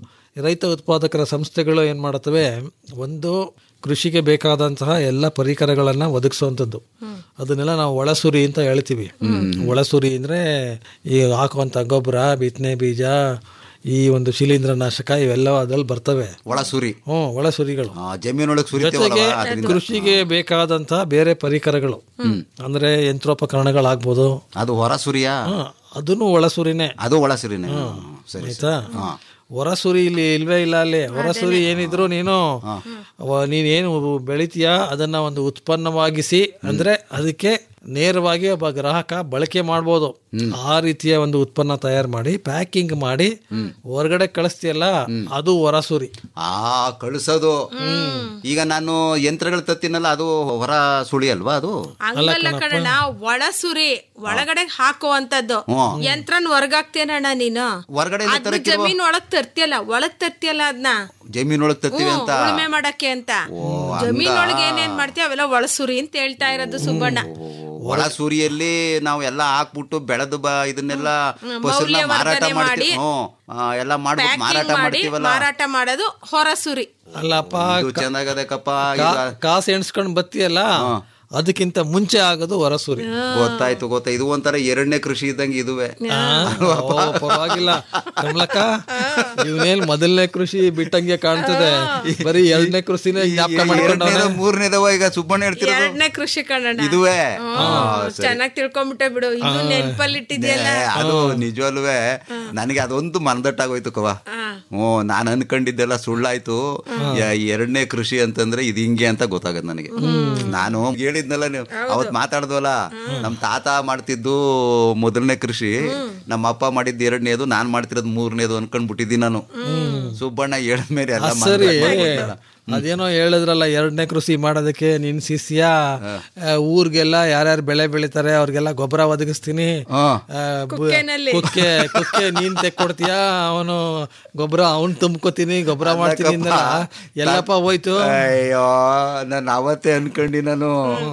ರೈತ ಉತ್ಪಾದಕರ ಸಂಸ್ಥೆಗಳು ಏನು ಮಾಡುತ್ತವೆ ಒಂದು ಕೃಷಿಗೆ ಬೇಕಾದಂತಹ ಎಲ್ಲ ಪರಿಕರಗಳನ್ನು ಒದಗಿಸುವಂಥದ್ದು ಅದನ್ನೆಲ್ಲ ನಾವು ಒಳಸುರಿ ಅಂತ ಹೇಳ್ತೀವಿ ಒಳಸುರಿ ಅಂದರೆ ಈ ಹಾಕುವಂಥ ಗೊಬ್ಬರ ಬಿತ್ತನೆ ಬೀಜ ಈ ಒಂದು ಶಿಲೀಂಧ್ರನಾಶಕ ಇವೆಲ್ಲ ಅದ್ರಲ್ಲಿ ಬರ್ತವೆ ಒಳ ಸುರಿ ಹ್ಞೂ ಒಳಸುರಿಗಳು ಆ, ಜಮೀನೊಳಗ್ ಜೊತೆಗೆ ಸುರಿತೇವಲ್ವಾ ಅದರಿಂದ ಕೃಷಿಗೆ ಬೇಕಾದಂತಹ ಬೇರೆ ಪರಿಕರಗಳು ಅಂದ್ರೆ ಯಂತ್ರೋಪಕರಣಗಳಾಗ್ಬೋದು ಅದು ಹೊರ ಸುರಿಯಾ ಹ, ಅದನ್ನು ಒಳಸುರಿನೇ ಅದು ಒಳ ಸುರಿನೇ ಸರಿ ಆಯ್ತಾ ಹೊರಸುರಿ ಇಲ್ಲಿ ಇಲ್ವೇ ಇಲ್ಲ ಅಲ್ಲಿ ಹೊರಸುರಿ ಏನಿದ್ರು ನೀನು ಅವ- ನೀನೇನು ಬೆಳಿತೀಯ ಅದನ್ನ ಒಂದು ಉತ್ಪನ್ನವಾಗಿಸಿ ಅಂದ್ರೆ ಅದಕ್ಕೆ ನೇರವಾಗಿ ಒಬ್ಬ ಗ್ರಾಹಕ ಬಳಕೆ ಮಾಡ್ಬೋದು ಆ ರೀತಿಯ ಒಂದು ಉತ್ಪನ್ನ ತಯಾರು ಮಾಡಿ ಪ್ಯಾಕಿಂಗ್ ಮಾಡಿ ಹೊರಗಡೆ ಕಳಿಸ್ತೀಯಲ್ಲ ಅದು ಹೊರಸುರಿ ಆ ಕಳಿಸೋದು ಈಗ ನಾನು ಯಂತ್ರಗಳು ತತ್ತಿನಲ್ಲ ಅದು ಹೊರ ಸುಳಿ ಅಲ್ವಾ ಅದು ಹಂಗಲ್ಲ ಕಣಣ್ಣ ಒಳ ಸುರಿ ಒಳಗಡೆ ಹಾಕುವಂತದ್ದು ಯಂತ್ರನ್ ಹೊರ್ಗಾಕ್ತೇನಣ್ಣ ನೀನು ಹೊರಗಡೆಯಿಂದ ಅದ್ನ ತರಕ್ಕೆ ಜಮೀನ್ ಒಳಗ್ ತರ್ತಿಯಲ್ಲ ಒಳಗ್ ತರ್ತಿಯಲ್ಲ ಅದನ್ನ ಜಮೀನೊಳಗ್ ತತ್ತೀವಿ ಅಂತ ಉಳುಮೆ ಮಾಡಕ್ಕೆ ಅಂತ ಜಮೀನ್ ಒಳಗೆ ಏನೇನ್ ಮಾಡ್ತೀವಿ ಅವೆಲ್ಲ ಒಳಸುರಿ ಅಂತ ಹೇಳ್ತಾ ಇರೋದು ಸುಬ್ಬಣ್ಣ ಒಳ ಸೂರಿಯಲ್ಲಿ ನಾವು ಎಲ್ಲ ಹಾಕ್ಬಿಟ್ಟು ಬೆಳೆದು ಬ ಇದನ್ನೆಲ್ಲ ಫಸಲ್ನ ಮಾರಾಟ ಮೌಲ್ಯವರ್ಧನೆ ಮಾಡ್ತೀವಿ ಮಾಡಿ, ಹ್ಮ್ ಆ, ಎಲ್ಲ ಮಾಡ್ಬಿಟ್ಟು ಪ್ಯಾಕಿಂಗ್ ಮಾರಾಟ ಮಾಡಿ ಮಾಡ್ತೀವಲ್ಲ ಮಾರಾಟ ಮಾಡೋದು ಹೊರಸುರಿ ಅಲ್ಲಪ್ಪ ಇದು ಚೆನ್ನಾಗದಕ್ಕಪ್ಪ ಕಾ- ಈಗ ಕಾಸು ಎಣಿಸ್ಕೊಂಡು ಬತ್ತೀಯಲ್ಲ ಅದಕ್ಕಿಂತ ಮುಂಚೆ ಆಗೋದು ಹೊರಸುರಿ ಗೊತ್ತಾಯ್ತು ಗೊತ್ತಾ ಇದು ಒಂಥರ ಎರಡನೇ ಕೃಷಿ ಇದ್ದಂಗೆ ಇದುವೆ ಓ, ಪರವಾಗಿಲ್ಲ ಕಮಲಕ್ಕ ಇವನೇನ್ ಮೊದಲನೇ ಕೃಷಿ ಬಿಟ್ಟಂಗೆ ಕಾಣ್ತದೆ ಬರೀ ಎರಡನೇ ಕೃಷಿನೇ ಜ್ಞಾಪಕ ಮಾಡ್ಕೊಂಡವನೆ ಎರಡನೇದ ಮೂರನೇದವ ಈಗ ಸುಬ್ಬಣ್ಣ ಹೇಳ್ತಿರೋದು ಎರಡನೇ ಕೃಷಿ ಕಣಣ್ಣ ಇದುವೆ ಚೆನ್ನಾಗಿ ತಿಳ್ಕೊಂಬಿಟ್ಟೆ ಬಿಡು ಇದು ನೆನ್ಪಲ್ಲಿ ಇಟ್ಟಿದ್ಯಲ್ಲ ಏ, ಅದು ನಿಜವಲ್ವೇ ನನಗೆ ಅದೊಂದು ಮನದಟ್ಟಾಗೋಯ್ತು ಕವ ಹ್ಞೂ ನಾನು ಅನ್ಕೊಂಡಿದ್ದೆಲ್ಲ ಸುಳ್ಳಾಯ್ತು ಯ- ಎರಡನೇ ಕೃಷಿ ಅಂತಂದ್ರೆ ಇದು ಹಿಂಗೆ ಅಂತ ಗೊತ್ತಾಗದ್ ನನಗೆ ನಾನು ಹೇಳಿದ್ನಲ್ಲ ನೀವು ಅವತ್ ಮಾತಾಡ್ದವಲ್ಲ ನಮ್ ತಾತ ಮಾಡ್ತಿದ್ದು ಮೊದಲನೇ ಕೃಷಿ ನಮ್ಮ ಅಪ್ಪ ಮಾಡಿದ್ದು ಎರಡನೇದು ನಾನ್ ಮಾಡ್ತಿರೋದು ಮೂರನೇದು ಅನ್ಕೊಂಡ್ಬಿಟ್ಟಿದ್ದೀನಿ ನಾನು ಸುಬ್ಬಣ್ಣ ಹೇಳಿದ್ಮೇಲೆ ಎಲ್ಲ ಸರಿ ಮನದಟ್ಟಾಗೋಯ್ತಲ್ಲ. ಅದೇನೋ ಹೇಳಿದ್ರಲ್ಲ ಎರಡನೇ ಕೃಷಿ ಮಾಡೋದಕ್ಕೆ ನಿನ್ ಶಿಷ್ಯ ಆ, ಊರ್ಗೆಲ್ಲ ಯಾರ್ಯಾರು ಬೆಳೆ ಬೆಳಿತಾರೆ ಅವ್ರಿಗೆಲ್ಲ ಗೊಬ್ಬರ ಒದಗಿಸ್ತೀನಿ ಹಾ. ಆ, ಬು- ಕುಕ್ಕೆ ಕುಕ್ಕೆ ನೀನ್ ತೆಕ್ಕೊಡ್ತೀಯ ಅವನು ಗೊಬ್ಬರ ಅವ್ನ್ ತುಂಬ್ಕೋತೀನಿ ಗೊಬ್ಬರ ಮಾಡ್ತೀನಿ ಅಂದಲ್ಲ ಎಲ್ಲಪ್ಪ ಹೋಯ್ತು ಅಯ್ಯೋ ನಾನು ಅವತ್ತೇ ಅನ್ಕೊಂಡಿ ನಾನು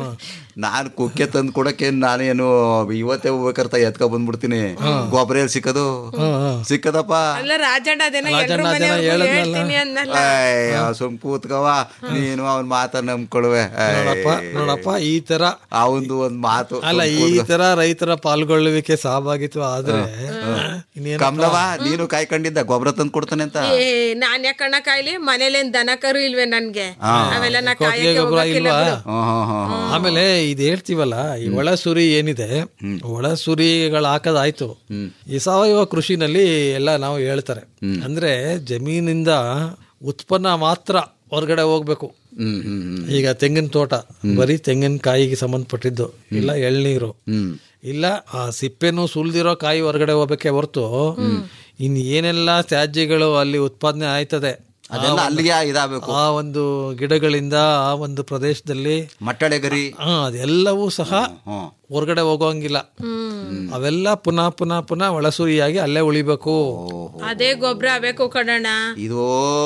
ನಾನು ಕುಕ್ಕೆ ತಂದು ಕೊಡಕ್ಕೆ ನಾನೇನು ಇವತ್ತೇ ಹೋಗ್ಬೇಕರ್ತ ಎತ್ಕೊ ಬಂದ್ಬಿಡ್ತೀನಿ ಗೊಬ್ಬರ ಎಲ್ಲಿ ಸಿಕ್ಕದು ಸಿಕ್ಕದಪ್ಪ ಅಲ್ಲ ರಾಜಣ್ಣ ಅದೇನೋ ಎಲ್ರ ರಾಜಣ್ಣ ಅದೇನೋ ಮನೆಯವ್ರಿಗೂ ಹೇಳದ್ನಲ್ಲ. ಹೇಳ್ತೀನಿ ಅನ್ನಲ್ಲ ಅಯ್ಯೋ ಸುಮ್ ಕೂತ್ಕವ ನೀನು ಅವನ್ ಮಾತ ನಂಬ್ಕೊಳುವೆ ನೋಡಪ್ಪ ನೋಡಪ್ಪ ಈ ತರ ಅವಂದು ಒಂದ್ ಮಾತು ಅಲ್ಲ ಈ ತರ ರೈತರ ಪಾಲ್ಗೊಳ್ಳುವಿಕೆ ಸಹಭಾಗಿತ್ವ ಆದ್ರೆ ಇನ್ನೇನು ಕಮಲವ ನೀನು ಕಾಯ್ಕೊಂಡಿದ್ದ ಗೊಬ್ಬರ ತಂದು ಕೊಡ್ತಾನೆ ಅಂತ ಏ ನಾನ್ ಯಾಕಣ್ಣ ಕಾಯ್ಲಿ ಮನೇಲೇನ್ ದನ ಕರು ಇಲ್ವೇ ನನ್ಗೆ ಅವೆಲ್ಲ ನಾ ಕೊಟ್ಟಿಗೆ ಕಾಯಕ್ಕೆ ಗೊಬ್ಬರ ಹೋಗಕ್ಕಿಲ್ಲ ಇಲ್ವಾ ಬಿಡು. ಹ್ಮ್ ಹ್ಮ್ ಹ್ಮ್ ಹ್ಮ್. ಆಮೇಲೆ ಇದು ಹೇಳ್ತೀವಲ್ಲ ಈ ಒಳ ಸುರಿ ಏನಿದೆ ಒಳ ಸುರಿಗಳು ಹಾಕೋದಾಯ್ತು ಈ ಸಾವಯವ ಕೃಷಿನಲ್ಲಿ ಎಲ್ಲ ನಾವು ಹೇಳ್ತಾರೆ ಅಂದ್ರೆ ಜಮೀನಿಂದ ಉತ್ಪನ್ನ ಮಾತ್ರ ಹೊರಗಡೆ ಹೋಗ್ಬೇಕು ಹ್ಮ್ ಹ್ಮ್ ಹ್ಮ್ ಈಗ ತೆಂಗಿನ ತೋಟ ಬರೀ ತೆಂಗಿನಕಾಯಿಗೆ ಸಂಬಂಧಪಟ್ಟಿದ್ದು ಇಲ್ಲ ಎಳ್ನೀರು ಇಲ್ಲ ಆ ಸಿಪ್ಪೆನು ಸುಲ್ದಿರೋ ಕಾಯಿ ಹೊರಗಡೆ ಹೋಗ್ಬೇಕೆ ಹೊರತು ಇನ್ ಏನೆಲ್ಲ ತ್ಯಾಜ್ಯಗಳು ಅಲ್ಲಿ ಉತ್ಪಾದನೆ ಆಯ್ತದೆ ಅದೆಲ್ಲ ಅಲ್ಲಿಗೆ ಇದಾಗಬೇಕು ಆ ಒಂದು ಗಿಡಗಳಿಂದ ಆ ಒಂದು ಪ್ರದೇಶದಲ್ಲಿ ಮಟ್ಟಳೆ ಗರಿ ಆ, ಅದೆಲ್ಲವೂ ಸಹ ಹ್ಮ್ ಹೊರಗಡೆ ಹೋಗೋಂಗಿಲ್ಲ ಅವೆಲ್ಲ ಪುನಃ ಪುನಃ ಪುನಃ ಒಳಸುರಿಯಾಗಿ ಅಲ್ಲೇ ಉಳಿಬೇಕು ಅದೇ ಗೊಬ್ಬರ ಬೇಕು ಕಣಣ್ಣ ಇದು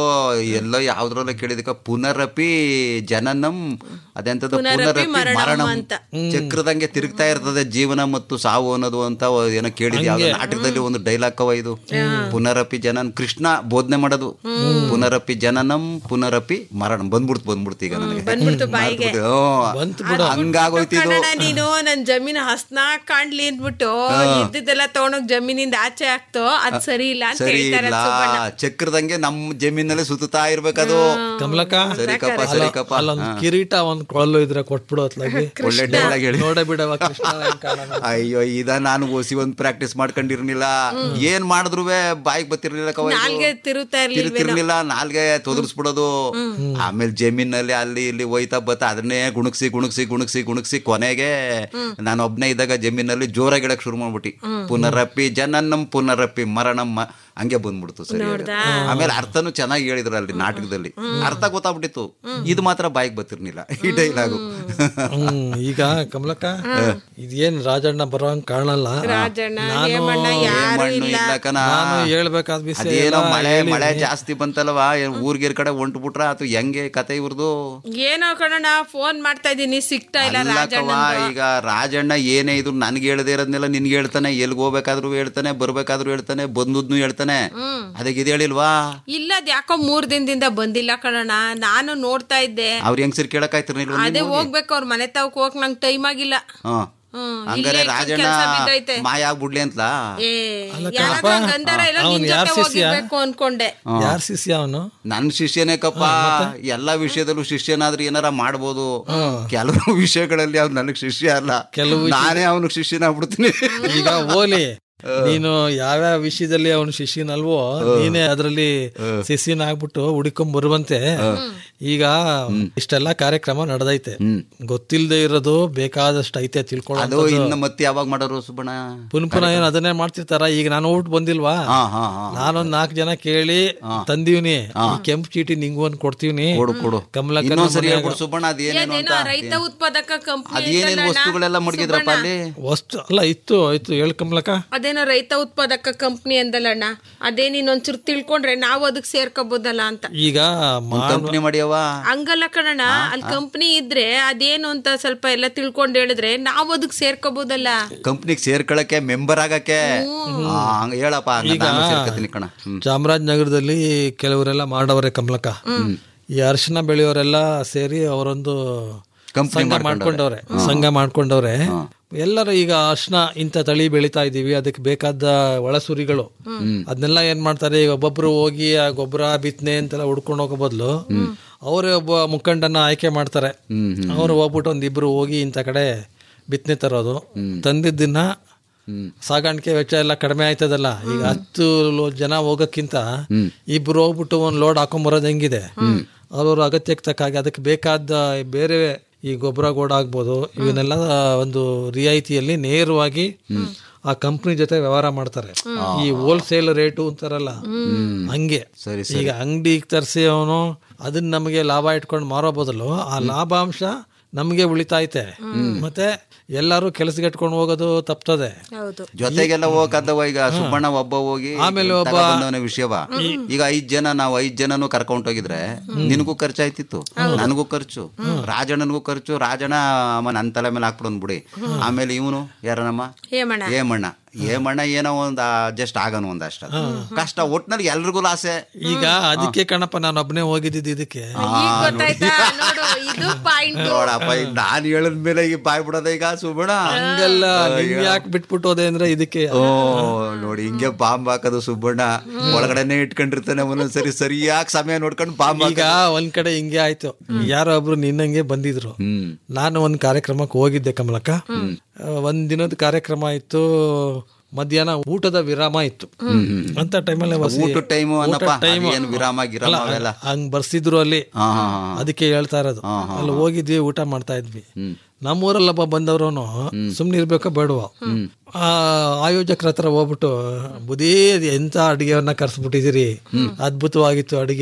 ಎಲ್ಲೋ ಯಾವ್ದ್ರಲ್ಲ ಕೇಳಿದಕ್ಕ ಪುನರಪಿ ಜನನಂ ಅದೆಂತದ ಪುನರಪಿ ಮರಣಂ ಚಕ್ರದಂಗೆ ತಿರುಗ್ತಾ ಇರ್ತದೆ ಜೀವನ ಮತ್ತು ಸಾವು ಅನ್ನೋದು ಅಂತ ಏನೋ ಕೇಳಿದ್ವಿ ಯಾವ್ದೋ ನಾಟಕದಲ್ಲಿ ಒಂದು ಡೈಲಾಗ್ ಅವ ಇದು ಪುನರಪಿ ಜನನ್ ಕೃಷ್ಣ ಬೋಧನೆ ಮಾಡೋದು ಪುನರಪಿ ಜನನಂ ಪುನರಪಿ ಮರಣಂ ಬಂದ್ಬಿಡ್ತು ಬಂದ್ಬಿಡ್ತು ಈಗ ನನಗೆ ಬಂದ್ಬಿಡ್ತು ಬಾಯಿಗೆ. ಹ್ಮ್. ಹಂಗಾಗೋಯ್ತು ಇದು ಕಣಣ್ಣ ನೀನು ನನ್ ಜಮೀನ್ ಹಸ್ನಾ ಕಾಣ್ಲಿ ಅಂದ್ಬಿಟ್ಟು ಇದ್ದಿದ್ದೆಲ್ಲ ತಗೊಂಡೋಗ್ ಜಮೀನಿಂದ ಆಚೆ ಹಾಕ್ತೋ ಅದ್ ಸರಿ ಇಲ್ಲ ಅಂತ ಸರಿ ಹೇಳ್ತಾರೆ ಇಲ್ಲ ಸುಬ್ಬಣ್ಣ. ಚಕ್ರದಂಗೆ ನಮ್ ಜಮೀನಲ್ಲಿ ಸುತ್ತಾ ಇರ್ಬೇಕದು ಕಮಲಕ ಸರಿ ಕಪ್ಪ ಸರಿ ಕಪ್ಪ ಅಲ್ಲೊಂದು ಕಿರೀಟ ಒಂದ್ ಕೊಳಲು ಇದ್ರೆ ಕೊಟ್ಬಿಡು ಅತ್ಲಾಗಿ ಒಳ್ಳೆ ಡೈಲಾಗ್ ಹೇಳಿ ನೋಡೇ ಬಿಡವ ಕೃಷ್ಣ ಹೆಂಗ್ ಕಾಣೋಣ. ಅಯ್ಯೋ ಇದ ನಾನು ಓಸಿ ಒಂದ್ ಪ್ರಾಕ್ಟೀಸ್ ಮಾಡ್ಕೊಂಡಿರ್ಲಿಲ್ಲ ಏನ್ ಮಾಡಿದ್ರು ಬಾಯಿಗೆ ಬತ್ತಿರ್ಲಿಲ್ಲ ಕವ ಇದು. ನಾಲ್ಗೆ ತಿರುಗ್ತಾ ಇರ್ಲಿಲ್ವೇನೋ. ತಿರುಗ್ತಿರ್ಲಿಲ್ಲ ನಾಲ್ಗೆ ತೊದರ್ಸ್ಬಿಡೋದು ಆಮೇಲೆ ಜಮೀನಲ್ಲಿ ಅಲ್ಲಿ ಇಲ್ಲಿ ಹೋಯ್ತಾ ಬತ್ತ ಅದನ್ನೇ ಗುಣಗ್ಸಿ ಗುಣಗ್ಸಿ ಗುಣಗ್ಸಿ ಗುಣಗ್ಸಿ ಕೊನೆಗೆ ನಾನು ಒಬ್ನೇ ಇದ್ದಾಗ ಜಮೀನಲ್ಲಿ ಜೋರಾಗಿ ಹೇಳಕ್ ಶುರು ಮಾಡ್ಬಿಟ್ಟಿ ಪುನರಪ್ಪಿ ಜನನಂ ಪುನರಪ್ಪಿ ಮರಣಂ ಮ- ಹಂಗೆ ಬಂದ್ಬಿಡ್ತು ಸರಿ ಆಮೇಲೆ ಅರ್ಥನೂ ಚೆನ್ನಾಗಿ ಹೇಳಿದ್ರು ಅಲ್ಲಿ ನಾಟಕದಲ್ಲಿ ಅರ್ಥ ಗೊತ್ತಾಗ್ಬಿಟ್ಟಿತ್ತು ಇದು ಮಾತ್ರ ಬಾಯಿಗೆ ಬತ್ತಿರ್ಲಿಲ್ಲ ಈ ಡೈಲಾಗು ಹ್ಮ್ ಈಗ ಕಮಲಕ್ಕ ಇದೇನ್ ರಾಜಣ್ಣ ಬರೋಂಗ್ ಕಾಣಲ್ಲ ರಾಜಣ್ಣ ನಾನು ಹೇಮಣ್ಣ ಯಾರು ಮಣ್ಣು ಇಲ್ಲ ಇಲ್ಲ ಕಣ ನಾನು ಹೇಳ್ಬೇಕಾದ ವಿಷಯ ಅದೇನೋ ಎಲ್ಲ ಮಳೆ ಹೇಳಿವ್ನಿ. ಮಳೆ ಜಾಸ್ತಿ ಬಂತಲ್ವಾ ಏನ್ ಊರ್ಗೀರ್ ಕಡೆ ಹೊಂಟು ಬಿಟ್ರ ಅಥವಾ ಹೆಂಗೆ ಕತೆ ಇವ್ರದು ಏನೋ ಕಣಣ್ಣ ಫೋನ್ ಮಾಡ್ತಾ ಇದೀನಿ ಸಿಗ್ತಾ ಇಲ್ಲ ಅಲ್ಲಕವ್ವ ರಾಜಣ್ಣ ಈಗ ರಾಜಣ್ಣ ಏನೇ ಇದ್ರು ನನ್ಗೆ ಹೇಳ್ದೇ ಇರೋದ್ನೆಲ್ಲ ನಿನ್ಗೆ ಹೇಳ್ತಾನೆ ಎಲ್ಗ್ ಹೋಗ್ಬೇಕಾದ್ರು ಹೇಳ್ತಾನೆ ಬರ್ಬೇಕಾದ್ರು ಹೇಳ್ತಾನೆ ಬಂದದ್ನು ಹೇಳ್ತಾನೆ ಅದಕ್ಕೆ ಇದು ಹೇಳಿಲ್ವಾ ಇಲ್ಲ ಅದ್ ಯಾಕೋ ಮೂರ್ ದಿನದಿಂದ ಬಂದಿಲ್ಲ ಕಣಣ್ಣ ನಾನು ನೋಡ್ತಾ ಇದ್ದೆ ಅವ್ರ ಹೆಂಗ್ಸರ್ ಕೇಳಕ್ ಆಯ್ತಿರ್ನಿಲ್ವ ಅದೇ ಹೋಗ್ಬೇಕು ಅವ್ರ ಮನೆ ತಾವಕ್ ಹೋಗಕ್ ನಂಗೆ ಟೈಮ್ ಆಗಿಲ್ಲ ಹಾ ಹ್ಮ್, ಹಂಗಾರೆ ಇಲ್ಲೇ ರಾಜಣ್ಣ ಕೆಲ್ಸ ಬಿದ್ದೈತೆ. ಮಾಯ ಆಗ್ಬಿಡ್ಲಿ ಅಂತಲಾ ಏ ಯಾರಾದ್ರೂ ಹಂಗ್ ಅಂದಾರ ಇಲ್ಲ ಅವ್ನ್ ನಿನ್ ಯಾರ್ ಜೊತೆ ಶಿಷ್ಯ? ಹೋಗಿರ್ಬೇಕು ಅನ್ಕೊಂಡೆ ಯಾರ್ ಶಿಷ್ಯ ಅವನು ನನ್ ಶಿಷ್ಯನೇ ಕಪ್ಪ ಎಲ್ಲಾ ವಿಷಯದಲ್ಲೂ ಶಿಷ್ಯನಾದ್ರೆ ಏನಾರ ಮಾಡ್ಬೋದು ಕೆಲವು ವಿಷಯಗಳಲ್ಲಿ ಅವ್ನು ನನಗ್ ಶಿಷ್ಯ ಅಲ್ಲ ಕೆಲವು ನಾನೇ ಅವನಿಗೆ ಶಿಷ್ಯನಾಗ್ಬಿಡ್ತೀನಿ ಈಗ ಓಲಿ ನೀನು ಯಾವ್ಯಾವ ವಿಷಯದಲ್ಲಿ ಅವನು ಶಿಷ್ಯನಲ್ವೋ ನೀನೇ ಅದರಲ್ಲಿ ಶಿಷ್ಯನ ಆಗ್ಬಿಟ್ಟು ಹುಡುಕೊಂಡ್ ಬರುವಂತೆ ಈಗ ಇಷ್ಟೆಲ್ಲ ಕಾರ್ಯಕ್ರಮ ನಡೆದೈತೆ ಗೊತ್ತಿಲ್ಲದೆ ಇರೋದು ಬೇಕಾದಷ್ಟು ಐತೆ ಅದು ತಿಳ್ಕೊಳ್ಳೋದು ಇನ್ನು ಮತ್ತೆ ಯಾವಾಗ ಮಾಡೋರು ಸುಬ್ಬಣ್ಣ ಪುನಃ ಪುನಃ ಏನ್ ಅದನ್ನೇ ಮಾಡ್ತಿರ್ತಾರ ಈಗ ನಾನು ಊಟ ಬಂದಿಲ್ವಾ ಹಾ ಹಾ ಹಾ ನಾನೊಂದ್ ನಾಲ್ಕು ಜನ ಕೇಳಿ ತಂದೀವ್ನಿ ಈ ಕೆಂಪು ಚೀಟಿ ನಿಂಗು ಒಂದ್ ಕೊಡ್ತೀವ್ನಿ ಕೊಡು ಕೊಡು ಕಮಲಕ್ಕ ಇನ್ನೊಂದ್ಸರಿ ಹೇಳ್ಬಿಡು ಸುಬ್ಬಣ್ಣ ಅದೇನೇನು ಏನೇನೋ ಅಂತ ರೈತ ಉತ್ಪಾದಕ ಕಂಪ್ನಿ ಅದೇನೇನು ವಸ್ತುಗಳೆಲ್ಲ ಮುಡ್ಗಿದ್ರಪ್ಪ ಅಲ್ಲಿ ವಸ್ತು ಅಲ್ಲ ಇತ್ತು ಆಯ್ತು ಹೇಳ್ ಕಮಲಕ್ಕ ಅದೇನೋ ರೈತ ಉತ್ಪಾದಕ ಕಂಪ್ನಿ ಅಂದಲ್ಲಣ್ಣ ಅದೇ ನೀನ್ ಒಂಚೂರು ತಿಳ್ಕೊಂಡ್ರೆ ನಾವು ಅದಕ್ ಸೇರ್ಕೋಬೋದಲ್ಲ ಅಂತ ಈಗ ಮಾ- ಕಂಪ್ನಿ ಮಾಡಿಯವ ಹಂಗಲ್ಲ ಕಣಣ್ಣ ಅಲ್ಲಿ ಕಂಪ್ನಿ ಇದ್ರೆ ಅದೇನು ಅಂತ ಸ್ವಲ್ಪ ಎಲ್ಲ ತಿಳ್ಕೊಂಡ್ ಹೇಳಿದ್ರೆ ನಾವು ಅದಕ್ ಸೇರ್ಕೋಬೋದಲ್ಲ ಕಂಪ್ನಿಗೆ ಸೇರ್ಕೊಳಕ್ಕೆ ಮೆಂಬರ್ ಆಗಕ್ಕೆ ಆ, ಹಂಗ ಹೇಳಪ್ಪ ಹಂಗ ನಾನು ಸೇರ್ಕೊತೀನಿ ಕಣ ಹ್ಮ್. ಚಾಮರಾಜನಗರದಲ್ಲಿ ಕೆಲವರೆಲ್ಲ ಮಾಡವ್ರೆ ಕಮಲಕ್ಕ ಈ ಅರಿಶಿನ ಬೆಳೆಯೋರೆಲ್ಲ ಸೇರಿ ಅವರೊಂದು ಕಂಪ್ನಿ ಸಂಘ ಮಾಡ್ಕೊಂಡವ್ರೆ ಸಂಘ ಮಾಡ್ಕೊಂಡವ್ರೆ ಎಲ್ಲರೂ ಈಗ ಅರ್ಶನ ಇಂಥ ತಳಿ ಬೆಳಿತಾ ಇದೀವಿ ಅದಕ್ಕೆ ಬೇಕಾದ ಒಳಸುರಿಗಳು ಅದನ್ನೆಲ್ಲ ಏನ್ ಮಾಡ್ತಾರೆ ಈಗ ಒಬ್ಬೊಬ್ರು ಹೋಗಿ ಆ ಗೊಬ್ಬರ ಬಿತ್ತನೆ ಅಂತೆಲ್ಲ ಹುಡ್ಕೊಂಡು ಹೋಗೋ ಬದಲು ಅವರೇ ಒಬ್ಬ ಮುಖಂಡನ ಆಯ್ಕೆ ಮಾಡ್ತಾರೆ ಅವ್ರು ಹೋಗ್ಬಿಟ್ಟು ಒಂದಿಬ್ರು ಹೋಗಿ ಇಂಥ ಕಡೆ ಬಿತ್ತನೆ ತರೋದು ತಂದಿದ್ದನ್ನ ಸಾಗಾಣಿಕೆ ವೆಚ್ಚ ಎಲ್ಲ ಕಡಿಮೆ ಆಯ್ತದಲ್ಲ ಈಗ ಹತ್ತು ಲೋ- ಜನ ಹೋಗಕ್ಕಿಂತ ಇಬ್ರು ಹೋಗ್ಬಿಟ್ಟು ಒಂದ್ ಲೋಡ್ ಹಾಕೊಂಡ್ ಹೆಂಗಿದೆ ಅವ್ರವ್ರ ಅಗತ್ಯಕ್ಕೆ ತಕ್ಕ ಹಾಗೆ ಅದಕ್ಕೆ ಬೇಕಾದ ಬೇರೆ ಈ ಗೊಬ್ಬರ ಗೋಡ ಆಗ್ಬೋದು ಇವನ್ನೆಲ್ಲ ಒಂದು ರಿಯಾಯಿತಿಯಲ್ಲಿ ನೇರವಾಗಿ ಆ ಕಂಪ್ನಿ ಜೊತೆ ವ್ಯವಹಾರ ಮಾಡ್ತಾರೆ ಈ ಹೋಲ್ಸೇಲ್ ರೇಟು ಅಂತಾರಲ್ಲ ಹಂಗೆ ಸರಿ ಈಗ ಅಂಗಡಿಗೆ ತರಿಸಿ ಅವನು ಅದನ್ನ ನಮಗೆ ಲಾಭ ಇಟ್ಕೊಂಡು ಮಾರೋ ಬದಲು ಆ ಲಾಭಾಂಶ ನಮಗೆ ಉಳಿತಾಯ್ತೆ ಮತ್ತೆ ಎಲ್ಲರೂ ಕೆಲಸಗೆಟ್ಕೊಂಡು ಹೋಗೋದು ತಪ್ತದೆ ಹೌದು ಜೊತೆಗೆಲ್ಲ ಹೋಗಕ್ಕದ್ದವ ಈಗ ಸುಬ್ಬಣ್ಣ ಒಬ್ಬ ಹೋಗಿ ಆಮೇಲೆ ಒಬ್ಬ- ಬಂದವನ ವಿಷಯವ ಈಗ ಐದ್ ಜನ ನಾವು ಐದ್ ಜನನು ಕರ್ಕೊಂಡ್ ಹೋಗಿದ್ರೆ ನಿನಗೂ ಖರ್ಚಾಯ್ತಿತ್ತು ನನಗೂ ಖರ್ಚು ರಾಜಣ್ಣನಿಗೂ ಖರ್ಚು ರಾಜಣ್ಣ ಅಮ್ಮ ನನ್ನ ತಲೆ ಮೇಲೆ ಹಾಕ್ಬಿಡೋನ್ ಬಿಡಿ ಆಮೇಲೆ ಇವನು ಯಾರನಮ್ಮ ಹೇಮಣ್ಣ ಏಮಣ್ಣ ಏಮಣ್ಣ ಏನೋ ಒಂದ್ ಅಡ್ಜಸ್ಟ್ ಆಗನು ಒಂದಷ್ಟ ಕಷ್ಟ ಒಟ್ನಲ್ಲಿ ಎಲ್ರಿಗೂ ಲಾಸೆ ಈಗ ಅದಕ್ಕೆ ಕಣಪ್ಪ ನಾನು ಒಬ್ಬನೇ ಹೋಗಿದ್ದಿದ್ದು ಇದಕ್ಕೆ ಈಗ ಗೊತ್ತಾಯ್ತಾ ನೋಡು ಇದು ಪಾಯಿಂಟ್ ನೋಡಪ್ಪ ಈಗ ನಾನ್ ಹೇಳಿದ್ಮೇಲೆ ಈಗ ಬಾಯ್ ಬಿಡೋದ ಈಗ ಸುಬ್ಬಣ್ಣ ಹಂಗಲ್ಲ ನಿಮ್ಗೆ ಯಾಕೆ ಬಿಟ್ಬಿಟ್ಟು ಹೋದೆ ಅಂದ್ರೆ ಇದಕ್ಕೆ ಓ ನೋಡಿ ಹಿಂಗೆ ಬಾಂಬ್ ಹಾಕೋದು ಸುಬ್ಬಣ್ಣ ಒಳಗಡೆನೆ ಇಟ್ಕೊಂಡಿರ್ತಾನೆ ಒಂದೊಂದ್ಸರಿ ಸರಿಯಾಗಿ ಸಮಯ ನೋಡ್ಕೊಂಡು ಬಾಂಬ್ ಈಗ ಒಂದ್ ಕಡೆ ಹಿಂಗೆ ಆಯ್ತು ಯಾರೋ ಒಬ್ರು ನಿನ್ನಂಗೆ ಬಂದಿದ್ರು ಹ್ಮ್ ನಾನು ಒಂದ್ ಕಾರ್ಯಕ್ರಮಕ್ಕೆ ಹೋಗಿದ್ದೆ ಕಮಲಕ್ಕ ಆ, ಒಂದ್ ದಿನದ ಕಾರ್ಯಕ್ರಮ ಇತ್ತು ಮಧ್ಯಾಹ್ನ ಊಟದ ವಿರಾಮ ಇತ್ತು ಅಂತ ಟೈಮಲ್ಲಿ ಊಟದ ಟೈಮು ಅನ್ನಪ್ಪ ಏನು ವಿರಾಮ ಗಿರಾಮ ಅವೆಲ್ಲ ಹಂಗ್ ಬರ್ಸಿದ್ರು ಅಲ್ಲಿ ಹಾ ಹಾ ಹಾ ಅದಕ್ಕೆ ಹೇಳ್ತಾ ಇರೋದು ಅಲ್ಲಿ ಹೋಗಿದ್ವಿ ಊಟ ಮಾಡ್ತಾ ಇದ್ವಿ ನಮ್ಮೂರಲ್ಲೊಬ್ಬ ಬಂದವ್ರವನು ಸುಮ್ನೆ ಇರ್ಬೇಕೋ ಬೇಡವ ಆ ಆಯೋಜಕರ ಹತ್ರ ಹೋಗ್ಬಿಟ್ಟು ಬುದೇ ಎಂತ ಅಡಿಗೆಯನ್ನ ಕರ್ಸ್ಬಿಟ್ಟಿದಿರಿ ಅದ್ಭುತವಾಗಿತ್ತು ಅಡಿಗೆ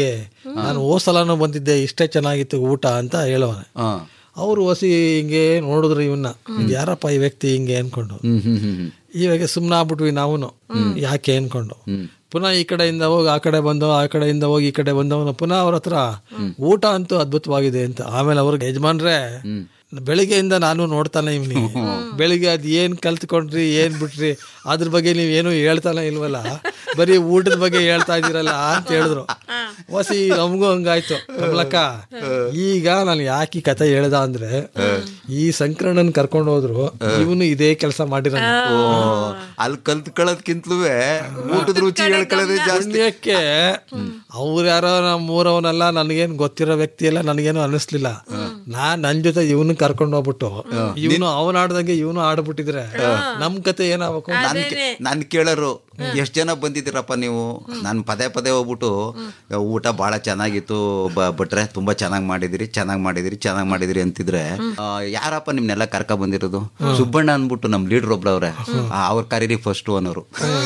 ನಾನು ಓ ಸಲನೂ ಬಂದಿದ್ದೆ ಇಷ್ಟೇ ಚೆನ್ನಾಗಿತ್ತು ಊಟ ಅಂತ ಹೇಳುವನೆ ಹಾ. ಅವರು ಹೊಸಿ ಹಿಂಗೆ ನೋಡಿದ್ರು ಇವನ್ನ ಇದ್ ಯಾರಪ್ಪ ಈ ವ್ಯಕ್ತಿ ಹಿಂಗೆ ಅನ್ಕೊಂಡು ಹ್ಮ್ ಹ್ಮ್ ಹ್ಮ್ ಹ್ಮ್. ಇವಾಗ ಸುಮ್ಮನೆ ಆಗ್ಬಿಟ್ವಿ ನಾವು ಯಾಕೆ ಅನ್ಕೊಂಡು ಪುನಃ ಈ ಕಡೆಯಿಂದ ಹೋಗಿ ಆ ಕಡೆ ಬಂದು ಆ ಕಡೆಯಿಂದ ಹೋಗಿ ಈ ಕಡೆ ಬಂದವನು ಪುನಃ ಅವ್ರ ಹತ್ರ ಊಟ ಅಂತೂ ಅದ್ಭುತವಾಗಿದೆ ಅಂತ ಆಮೇಲೆ ಅವ್ರಿಗೆ ಯಜಮಾನ್ರೆ ಬೆಳಿಗ್ಗೆಯಿಂದ ನಾನು ನೋಡ್ತಾನೆ ಇವ್ನಿ ಬೆಳಿಗ್ಗೆ ಅದ್ ಏನ್ ಕಲ್ತ್ಕೊಂಡ್ರಿ ಏನ್ ಬಿಟ್ರಿ ಅದ್ರ ಬಗ್ಗೆ ನೀವ್ ಏನು ಹೇಳ್ತಾನೆ ಇಲ್ವಲ್ಲ ಬರೀ ಊಟದ ಬಗ್ಗೆ ಹೇಳ್ತಾ ಇದೀರಲ್ಲ ಅಂತ ಹೇಳಿದ್ರು ಹೊಸಿ ನಮಗೂ ಹಂಗಾಯ್ತು ಕಮಲಕ್ಕ ಈಗ ನಾನು ಯಾಕೆ ಈ ಕತೆ ಹೇಳ್ದ ಅಂದ್ರೆ ಈ ಸಂಕರಣನ್ ಕರ್ಕೊಂಡು ಹೋದ್ರು ಇವನು ಇದೇ ಕೆಲಸ ಮಾಡಿರ ಓ ಅಲ್ಲಿ ಕಲ್ತ್ಕೊಳ್ಳೋದ್ಕಿಂತಲೂ ಊಟದ ರುಚಿ ಹೇಳ್ಕೊಳ್ಳೋದೇ ಜಾಸ್ತಿ ಪುಣ್ಯಕ್ಕೆ ಅವ್ರು ಯಾರೋ ನಮ್ಮ ಊರವನಲ್ಲ ನನಗೇನು ಗೊತ್ತಿರೋ ವ್ಯಕ್ತಿ ಎಲ್ಲ ನನಗೇನು ಅನಿಸ್ಲಿಲ್ಲ ನಾನ್ ನನ್ ಜೊತೆ ಇವನು ಕರ್ಕೊಂಡು ಹೋಗ್ಬಿಟ್ಟು ಇವನು ಅವನ ಆಡ್ದಂಗೆ ಇವನು ಆಡ್ಬಿಟ್ಟಿದ್ರೆ ನಮ್ ಕತೆ ಏನಾಗಬೇಕು ನನ್ ಕೇ- ನನ್ ಕೇಳೋರು ಎಷ್ಟ್ ಜನ ಬಂದಿದ್ದೀರಪ್ಪ ನೀವು ನಾನು ಪದೇ ಪದೇ ಹೋಗ್ಬಿಟ್ಟು ಊಟ ಬಹಳ ಚೆನ್ನಾಗಿತ್ತು ಬ- ಭಟ್ರೆ ತುಂಬಾ ಚೆನ್ನಾಗ್ ಮಾಡಿದಿರಿ ಚೆನ್ನಾಗ್ ಮಾಡಿದಿರಿ ಚೆನ್ನಾಗ್ ಮಾಡಿದಿರಿ ಅಂತಿದ್ರೆ ಆ, ಯಾರಪ್ಪ ನಿಮ್ನೆಲ್ಲ ಕರ್ಕ ಬಂದಿರೋದು ಸುಬ್ಬಣ್ಣ ಅಂದ್ಬಿಟ್ಟು ನಮ್ ಲೀಡರ್ ಒಬ್ರವ್ರೆ ಅವ್ರ ಕರೀರಿ ಫಸ್ಟ್ ಅನ್ನೋರು